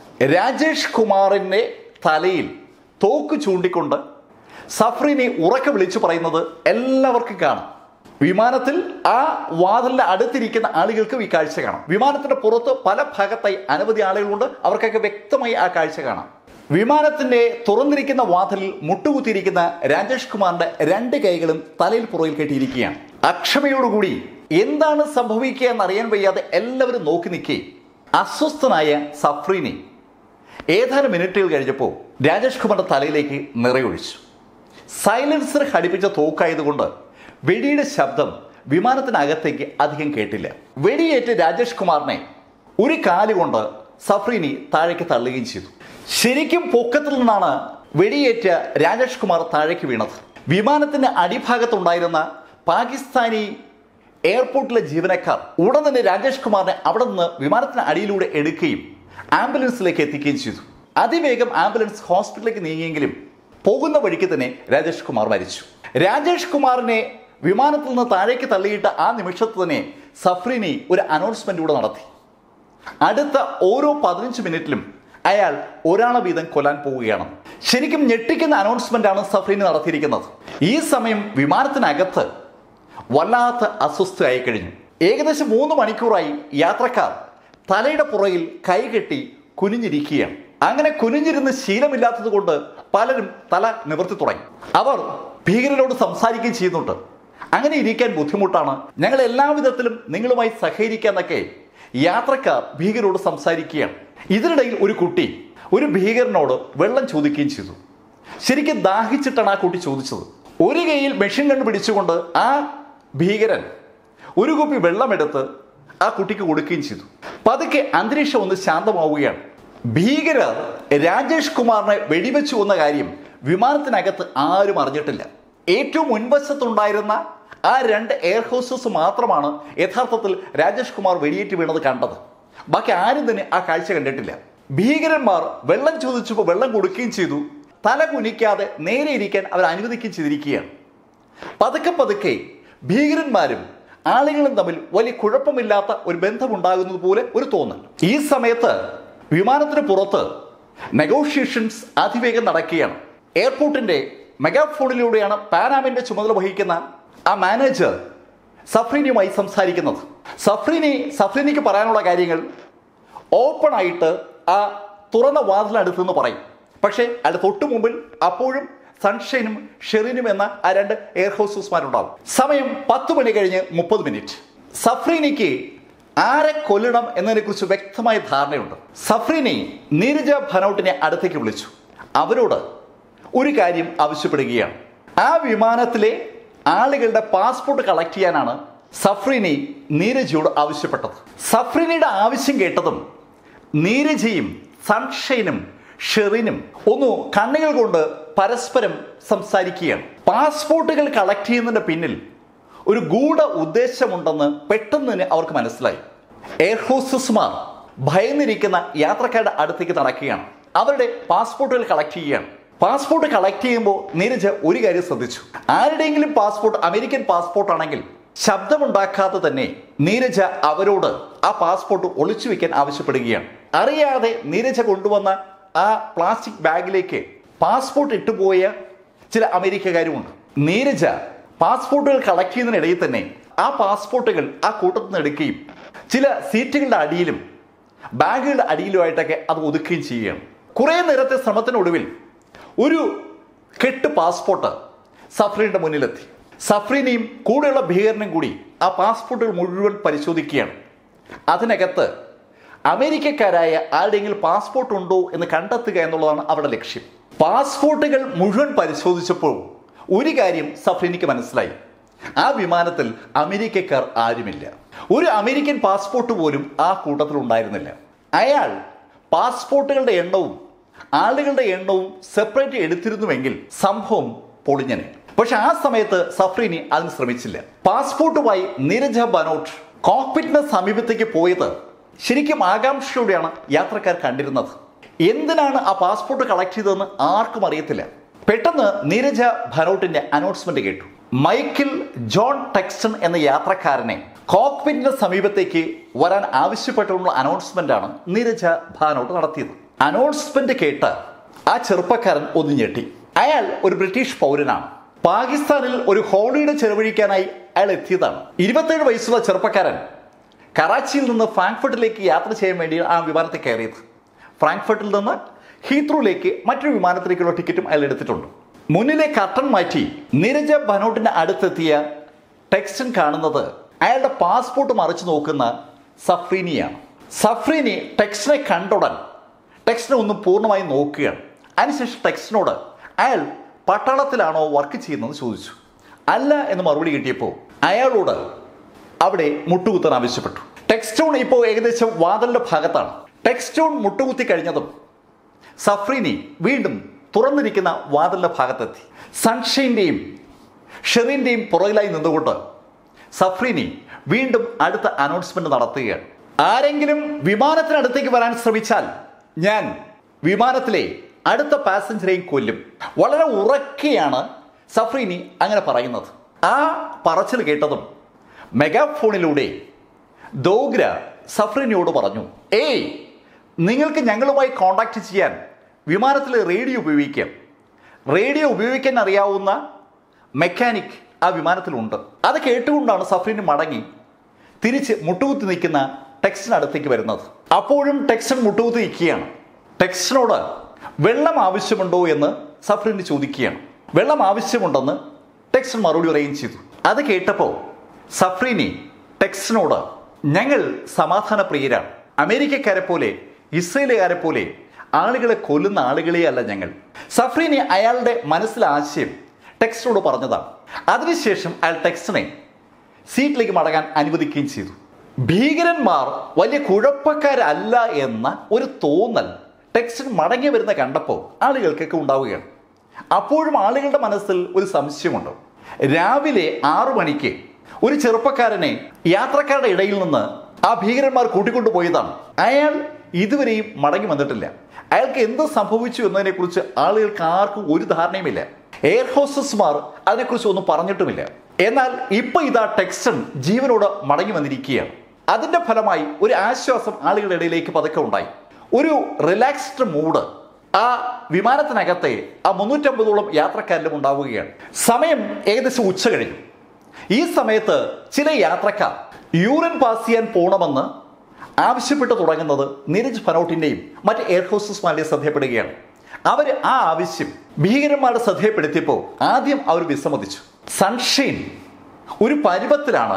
രാജേഷ് കുമാറിന്റെ തലയിൽ തോക്ക് ചൂണ്ടിക്കൊണ്ട് സഫ്രിനെ ഉറക്കെ വിളിച്ചു പറയുന്നത് എല്ലാവർക്കും കാണാം വിമാനത്തിൽ ആ വാതിലിന്റെ അടുത്തിരിക്കുന്ന ആളുകൾക്കും ഈ കാഴ്ച കാണാം വിമാനത്തിന്റെ പുറത്ത് പല ഭാഗത്തായി അനവധി ആളുകളുണ്ട് അവർക്കൊക്കെ വ്യക്തമായി ആ കാഴ്ച കാണാം വിമാനത്തിന്റെ തുറന്നിരിക്കുന്ന വാതിലിൽ മുട്ടുകുത്തിയിരിക്കുന്ന രാജേഷ് കുമാറിന്റെ രണ്ട് കൈകളും തലയിൽ പുറകിൽ കെട്ടിയിരിക്കുകയാണ് അക്ഷമയോടുകൂടി എന്താണ് സംഭവിക്കുക എന്നറിയാൻ വയ്യാതെ എല്ലാവരും നോക്കി നിൽക്കേ അസ്വസ്ഥനായ സഫ്രീനെ ഏതാനും മിനിറ്റുകൾ കഴിഞ്ഞപ്പോൾ രാജേഷ് കുമാറിന്റെ തലയിലേക്ക് നിറയൊഴിച്ചു സൈലൻസർ ഘടിപ്പിച്ച തോക്കായതുകൊണ്ട് വെടിയുടെ ശബ്ദം വിമാനത്തിനകത്തേക്ക് അധികം കേട്ടില്ല വെടിയേറ്റ് രാജേഷ് കുമാറിനെ ഒരു കാലുകൊണ്ട് സഫ്രീനി താഴേക്ക് തള്ളുകയും ചെയ്തു ശരിക്കും പൊക്കത്തിൽ നിന്നാണ് വെടിയേറ്റ രാജേഷ് കുമാർ താഴേക്ക് വീണത് വിമാനത്തിന്റെ അടിഭാഗത്തുണ്ടായിരുന്ന പാകിസ്ഥാനി എയർപോർട്ടിലെ ജീവനക്കാർ ഉടൻ തന്നെ രാജേഷ് കുമാറിനെ അവിടെ നിന്ന് വിമാനത്തിന് അടിയിലൂടെ എടുക്കുകയും ആംബുലൻസിലേക്ക് എത്തിക്കുകയും ചെയ്തു അതിവേഗം ആംബുലൻസ് ഹോസ്പിറ്റലിലേക്ക് നീങ്ങിയെങ്കിലും പോകുന്ന വഴിക്ക് തന്നെ രാജേഷ് കുമാർ മരിച്ചു രാജേഷ് കുമാറിനെ വിമാനത്തിൽ നിന്ന് താഴേക്ക് തള്ളിയിട്ട ആ നിമിഷത്ത് തന്നെ സഫ്രീനി ഒരു അനൗൺസ്മെന്റ് കൂടെ നടത്തി അടുത്ത ഓരോ പതിനഞ്ച് മിനിറ്റിലും അയാൾ ഒരാളെ വീതം കൊല്ലാൻ പോവുകയാണ് ശരിക്കും ഞെട്ടിക്കുന്ന അനൗൺസ്മെന്റ് ആണ് സഫ്രീനി നടത്തിയിരിക്കുന്നത് ഈ സമയം വിമാനത്തിനകത്ത് വല്ലാത്ത അസ്വസ്ഥയായി കഴിഞ്ഞു ഏകദേശം മൂന്ന് മണിക്കൂറായി യാത്രക്കാർ തലയുടെ പുറകിൽ കൈകെട്ടി കുനിഞ്ഞിരിക്കുകയാണ് അങ്ങനെ കുനിഞ്ഞിരുന്ന് ശീലമില്ലാത്തത് കൊണ്ട് പലരും തല നിവർത്തി തുടങ്ങി അവർ ഭീകരരോട് സംസാരിക്കുകയും ചെയ്യുന്നുണ്ട് അങ്ങനെ ഇരിക്കാൻ ബുദ്ധിമുട്ടാണ് ഞങ്ങൾ എല്ലാവിധത്തിലും നിങ്ങളുമായി സഹകരിക്കാന്നൊക്കെ യാത്രക്കാർ ഭീകരോട് സംസാരിക്കുകയാണ് ഇതിനിടയിൽ ഒരു കുട്ടി ഒരു ഭീകരനോട് വെള്ളം ചോദിക്കുകയും ചെയ്തു ശരിക്കും ദാഹിച്ചിട്ടാണ് ആ കുട്ടി ചോദിച്ചത് ഒരു കൈയിൽ മെഷീൻ കണ്ടു പിടിച്ചുകൊണ്ട് ആ ഭീകരൻ ഒരു കുപ്പി വെള്ളമെടുത്ത് ആ കുട്ടിക്ക് കൊടുക്കുകയും ചെയ്തു പതുക്കെ അന്തരീക്ഷം ഒന്ന് ശാന്തമാവുകയാണ് ഭീകരർ രാജേഷ് കുമാറിനെ വെടിവെച്ചു കൊന്ന കാര്യം വിമാനത്തിനകത്ത് ആരും അറിഞ്ഞിട്ടില്ല ഏറ്റവും മുൻവശത്തുണ്ടായിരുന്ന ആ രണ്ട് എയർ ഹോസ്റ്റസ് മാത്രമാണ് യഥാർത്ഥത്തിൽ രാജേഷ് കുമാർ വെടിയേറ്റ് വീണത് കണ്ടത് ബാക്കി ആരും തന്നെ ആ കാഴ്ച കണ്ടിട്ടില്ല ഭീകരന്മാർ വെള്ളം ചോദിച്ചപ്പോൾ വെള്ളം കൊടുക്കുകയും ചെയ്തു തല കുനിക്കാതെ നേരെ ഇരിക്കാൻ അവർ അനുവദിക്കുകയും ചെയ്തിരിക്കുകയാണ് പതുക്കെ പതുക്കെ ഭീകരന്മാരും ആളുകളും തമ്മിൽ വലിയ കുഴപ്പമില്ലാത്ത ഒരു ബന്ധമുണ്ടാകുന്നത് പോലെ ഒരു തോന്നൽ ഈ സമയത്ത് വിമാനത്തിന് പുറത്ത് നെഗോഷിയേഷൻസ് അതിവേഗം നടക്കുകയാണ് എയർപോർട്ടിന്റെ മെഗാഫോണിലൂടെയാണ് പാനാമിന്റെ ചുമതല വഹിക്കുന്ന ആ മാനേജർ സഫ്രീനിയുമായി സംസാരിക്കുന്നത് സഫ്രീനി സഫ്രീനിക്ക് പറയാനുള്ള കാര്യങ്ങൾ ഓപ്പൺ ആയിട്ട് ആ തുറന്ന വാതിലടുത്ത് നിന്ന് പറയും പക്ഷേ അതിന് തൊട്ടു മുമ്പിൽ അപ്പോഴും സൺഷൈനും ഷെറിനും എന്ന ആ രണ്ട് എയർ ഹോസ്റ്റസ്മാരുണ്ടാവും സമയം പത്ത് മണി കഴിഞ്ഞ് മുപ്പത് മിനിറ്റ് സഫ്രീനിക്ക് ആരെ കൊല്ലണം എന്നതിനെക്കുറിച്ച് വ്യക്തമായ ധാരണയുണ്ട് സഫ്രീനി നീരജ ഭനൌട്ടിനെ അടുത്തേക്ക് വിളിച്ചു അവരോട് ഒരു കാര്യം ആവശ്യപ്പെടുകയാണ് ആ വിമാനത്തിലെ ആളുകളുടെ പാസ്പോർട്ട് കളക്ട് ചെയ്യാനാണ് സഫ്രീനി നീരജയോട് ആവശ്യപ്പെട്ടത് സഫ്രീനിയുടെ ആവശ്യം കേട്ടതും നീരജയും സൺഷൈനും ഷെറിനും ഒന്നു കണ്ണുകൾ കൊണ്ട് പരസ്പരം സംസാരിക്കുകയാണ് പാസ്പോർട്ടുകൾ കളക്ട് ചെയ്യുന്നതിന്റെ പിന്നിൽ ഒരു ഗൂഢ ഉദ്ദേശമുണ്ടെന്ന് പെട്ടെന്ന് തന്നെ അവർക്ക് മനസ്സിലായി എയർ ഹോസ്റ്റസ്മാർ ഭയന്നിരിക്കുന്ന യാത്രക്കാരുടെ അടുത്തേക്ക് നടക്കുകയാണ് അവരുടെ പാസ്പോർട്ടുകൾ കളക്ട് ചെയ്യുകയാണ് പാസ്പോർട്ട് കളക്ട് ചെയ്യുമ്പോൾ നീരജ് ഒരു കാര്യം ശ്രദ്ധിച്ചു ആരുടെയെങ്കിലും പാസ്പോർട്ട് അമേരിക്കൻ പാസ്പോർട്ട് ആണെങ്കിൽ ശബ്ദമുണ്ടാക്കാതെ തന്നെ നീരജ അവരോട് ആ പാസ്പോർട്ട് ഒളിച്ചു വെക്കാൻ ആവശ്യപ്പെടുകയാണ് അറിയാതെ നീരജ കൊണ്ടുവന്ന ആ പ്ലാസ്റ്റിക് ബാഗിലേക്ക് പാസ്പോർട്ട് ഇട്ടുപോയ ചില അമേരിക്കക്കാരുമുണ്ട് നീരജ പാസ്പോർട്ടുകൾ കളക്ട് ചെയ്യുന്നതിനിടയിൽ തന്നെ ആ പാസ്പോർട്ടുകൾ ആ കൂട്ടത്തിൽ നിന്ന് എടുക്കുകയും ചില സീറ്റുകളുടെ അടിയിലും ബാഗുകളുടെ അടിയിലുമായിട്ടൊക്കെ അത് ഒതുക്കുകയും ചെയ്യുകയാണ് കുറേ നേരത്തെ ശ്രമത്തിനൊടുവിൽ ഒരു കെട്ട് പാസ്പോർട്ട് സഫ്രീന്റെ മുന്നിലെത്തി സഫ്രീനെയും കൂടെയുള്ള ഭീകരനും കൂടി ആ പാസ്പോർട്ടുകൾ മുഴുവൻ പരിശോധിക്കുകയാണ് അതിനകത്ത് അമേരിക്കക്കാരായ ആരുടെയെങ്കിലും പാസ്പോർട്ട് ഉണ്ടോ എന്ന് കണ്ടെത്തുക എന്നുള്ളതാണ് അവരുടെ ലക്ഷ്യം പാസ്പോർട്ടുകൾ മുഴുവൻ പരിശോധിച്ചപ്പോൾ ഒരു കാര്യം സഫ്രീനിക്ക് മനസ്സിലായി ആ വിമാനത്തിൽ അമേരിക്കക്കാർ ആരുമില്ല ഒരു അമേരിക്കൻ പാസ്പോർട്ട് പോലും ആ കൂട്ടത്തിൽ ഉണ്ടായിരുന്നില്ല അയാൾ പാസ്പോർട്ടുകളുടെ എണ്ണവും ആളുകളുടെ എണ്ണവും സെപ്പറേറ്റ് എടുത്തിരുന്നുവെങ്കിൽ സംഭവം പൊളിഞ്ഞനെ പക്ഷെ ആ സമയത്ത് സഫ്രീനി അതിന് ശ്രമിച്ചില്ല പാസ്പോർട്ടുമായി നീരജ ബനോട്ട് കോക്പിറ്റിന് സമീപത്തേക്ക് പോയത് ശരിക്കും ആകാംക്ഷയോടെയാണ് യാത്രക്കാർ കണ്ടിരുന്നത് എന്തിനാണ് ആ പാസ്പോർട്ട് കളക്ട് ചെയ്തതെന്ന് ആർക്കും അറിയത്തില്ല പെട്ടെന്ന് നീരജ ഭനോട്ടിന്റെ അനൗൺസ്മെന്റ് കേട്ടു മൈക്കിൾ ജോൺ ടെക്സ്റ്റൺ എന്ന യാത്രക്കാരനെ കോക്പിറ്റിന്റെ സമീപത്തേക്ക് വരാൻ ആവശ്യപ്പെട്ടുള്ള അനൗൺസ്മെന്റ് ആണ് നീരജ ഭാനോട്ട് നടത്തിയത് അനൗൺസ്മെന്റ് കേട്ട് ആ ചെറുപ്പക്കാരൻ ഒന്ന് ഞെട്ടി അയാൾ ഒരു ബ്രിട്ടീഷ് പൗരനാണ് പാകിസ്ഥാനിൽ ഒരു ഹോളിഡേ ചെലവഴിക്കാനായി അയാൾ എത്തിയതാണ് ഇരുപത്തേഴ് വയസ്സുള്ള ചെറുപ്പക്കാരൻ കറാച്ചിയിൽ നിന്ന് ഫ്രാങ്ക്ഫർട്ടിലേക്ക് യാത്ര ചെയ്യാൻ വേണ്ടി ആ വിമാനത്തിൽ കയറിയത് ഫ്രാങ്ക്ഫർട്ടിൽ നിന്ന് ഹീത്രൂലേക്ക് മറ്റൊരു വിമാനത്തിലേക്കുള്ള ടിക്കറ്റും അയാൾ എടുത്തിട്ടുണ്ട് മുന്നിലെ കർട്ടൻ മാറ്റി നീരജ ബനോട്ടിന്റെ അടുത്തെത്തിയ ടെക്സ്റ്റൻ കാണുന്നത് അയാളുടെ പാസ്പോർട്ട് മറിച്ച് നോക്കുന്ന സഫ്രീനിയാണ് സഫ്രീനി ടെക്സ്റ്റിനെ കണ്ടുടൻ ടെക്സ്റ്റിനെ ഒന്ന് പൂർണ്ണമായി നോക്കുകയാണ് അതിനുശേഷം ടെക്സ്റ്റിനോട് അയാൾ പട്ടാളത്തിലാണോ വർക്ക് ചെയ്യുന്നതെന്ന് ചോദിച്ചു അല്ല എന്ന് മറുപടി കിട്ടിയപ്പോൾ അയാളോട് അവിടെ മുട്ടുകുത്താൻ ആവശ്യപ്പെട്ടു ടെക്സ്റ്റോൺ ഇപ്പോൾ ഏകദേശം വാതിലിന്റെ ഭാഗത്താണ് ടെക്സ്റ്റോൺ മുട്ടുകുത്തി കഴിഞ്ഞതും സഫ്രീനി വീണ്ടും തുറന്നിരിക്കുന്ന വാതിലിന്റെ ഭാഗത്തെത്തി സൺഷൈൻ്റെയും ഷെറിൻ്റെയും പുറകിലായി നിന്നുകൊണ്ട് സഫ്രീനി വീണ്ടും അടുത്ത അനൗൺസ്മെന്റ് നടത്തുകയാണ് ആരെങ്കിലും വിമാനത്തിനടുത്തേക്ക് വരാൻ ശ്രമിച്ചാൽ ഞാൻ വിമാനത്തിലെ അടുത്ത പാസഞ്ചറെയും കൊല്ലും വളരെ ഉറക്കെയാണ് സഫ്രീനി അങ്ങനെ പറയുന്നത് ആ പറച്ചിൽ കേട്ടതും മെഗാഫോണിലൂടെ ദോഗ്ര സഫ്രീനിയോട് പറഞ്ഞു ഏയ് നിങ്ങൾക്ക് ഞങ്ങളുമായി കോണ്ടാക്ട് ചെയ്യാൻ വിമാനത്തിൽ റേഡിയോ ഉപയോഗിക്കാം റേഡിയോ ഉപയോഗിക്കാൻ അറിയാവുന്ന മെക്കാനിക് ആ വിമാനത്തിലുണ്ട് അത് കേട്ടുകൊണ്ടാണ് സഫ്രീന് മടങ്ങി തിരിച്ച് മുട്ടുകുത്തി നിൽക്കുന്ന ടെക്സ്റ്റിനടുത്തേക്ക് വരുന്നത് അപ്പോഴും ടെക്സ്റ്റൻ മുട്ടുകുത്തി നിൽക്കുകയാണ് ടെക്സ്റ്റിനോട് വെള്ളം ആവശ്യമുണ്ടോ എന്ന് സഫ്രീന് ചോദിക്കുകയാണ് വെള്ളം ആവശ്യമുണ്ടെന്ന് ടെക്സ്റ്റൻ മറുപടി പറയുകയും ചെയ്തു അത് കേട്ടപ്പോൾ സഫ്രീനി ടെക്സ്റ്റിനോട് ഞങ്ങൾ സമാധാന പ്രിയരാണ് അമേരിക്കക്കാരെ പോലെ ഇസ്രയേലുകാരെ പോലെ ആളുകളെ കൊല്ലുന്ന ആളുകളെ അല്ല ഞങ്ങൾ സഫ്രീനി അയാളുടെ മനസ്സിലെ ആശയം ടെക്സ്റ്റിനോട് പറഞ്ഞതാണ് അതിനുശേഷം അയാൾ ടെക്സ്റ്റിനെ സീറ്റിലേക്ക് മടങ്ങാൻ അനുവദിക്കുകയും ചെയ്തു ഭീകരന്മാർ വലിയ കുഴപ്പക്കാരല്ല എന്ന ഒരു തോന്നൽ ടെക്സ്റ്റിന് മടങ്ങി വരുന്ന കണ്ടപ്പോൾ ആളുകൾക്കൊക്കെ ഉണ്ടാവുകയാണ് അപ്പോഴും ആളുകളുടെ മനസ്സിൽ ഒരു സംശയമുണ്ട് രാവിലെ ആറു മണിക്ക് ഒരു ചെറുപ്പക്കാരനെ യാത്രക്കാരുടെ ഇടയിൽ നിന്ന് ആ ഭീകരന്മാർ കൂട്ടിക്കൊണ്ടുപോയതാണ് അയാൾ ഇതുവരെയും മടങ്ങി വന്നിട്ടില്ല അയാൾക്ക് എന്ത് സംഭവിച്ചു എന്നതിനെക്കുറിച്ച് ആളുകൾക്ക് ആർക്കും ഒരു ധാരണയുമില്ല എയർ ഹോസ്റ്റസ്മാർ അതിനെക്കുറിച്ച് ഒന്നും പറഞ്ഞിട്ടുമില്ല എന്നാൽ ഇപ്പൊ ഇതാ ടെക്സ്റ്റൺ ജീവനോട് മടങ്ങി വന്നിരിക്കുകയാണ് അതിന്റെ ഫലമായി ഒരു ആശ്വാസം ആളുകളുടെ ഇടയിലേക്ക് പതുക്കെ ഉണ്ടായി ഒരു റിലാക്സ്ഡ് മൂഡ് ആ വിമാനത്തിനകത്തെ ആ മുന്നൂറ്റമ്പതോളം യാത്രക്കാരിലും ഉണ്ടാവുകയാണ് സമയം ഏകദേശം ഉച്ച കഴിഞ്ഞു ഈ സമയത്ത് ചില യാത്രക്കാർ യൂറിൻ പാസ് ചെയ്യാൻ പോകണമെന്ന് ആവശ്യപ്പെട്ടു തുടങ്ങുന്നത് നീരജ് ഫനോട്ടിന്റെയും മറ്റ് എയർ ഹോസ്റ്റസ്മാരുടെയും ശ്രദ്ധയപ്പെടുകയാണ് അവർ ആ ആവശ്യം ഭീകരന്മാരുടെ ശ്രദ്ധയപ്പെടുത്തിയപ്പോൾ ആദ്യം അവർ വിസമ്മതിച്ചു സൺഷൈൻ ഒരു പരുവത്തിലാണ്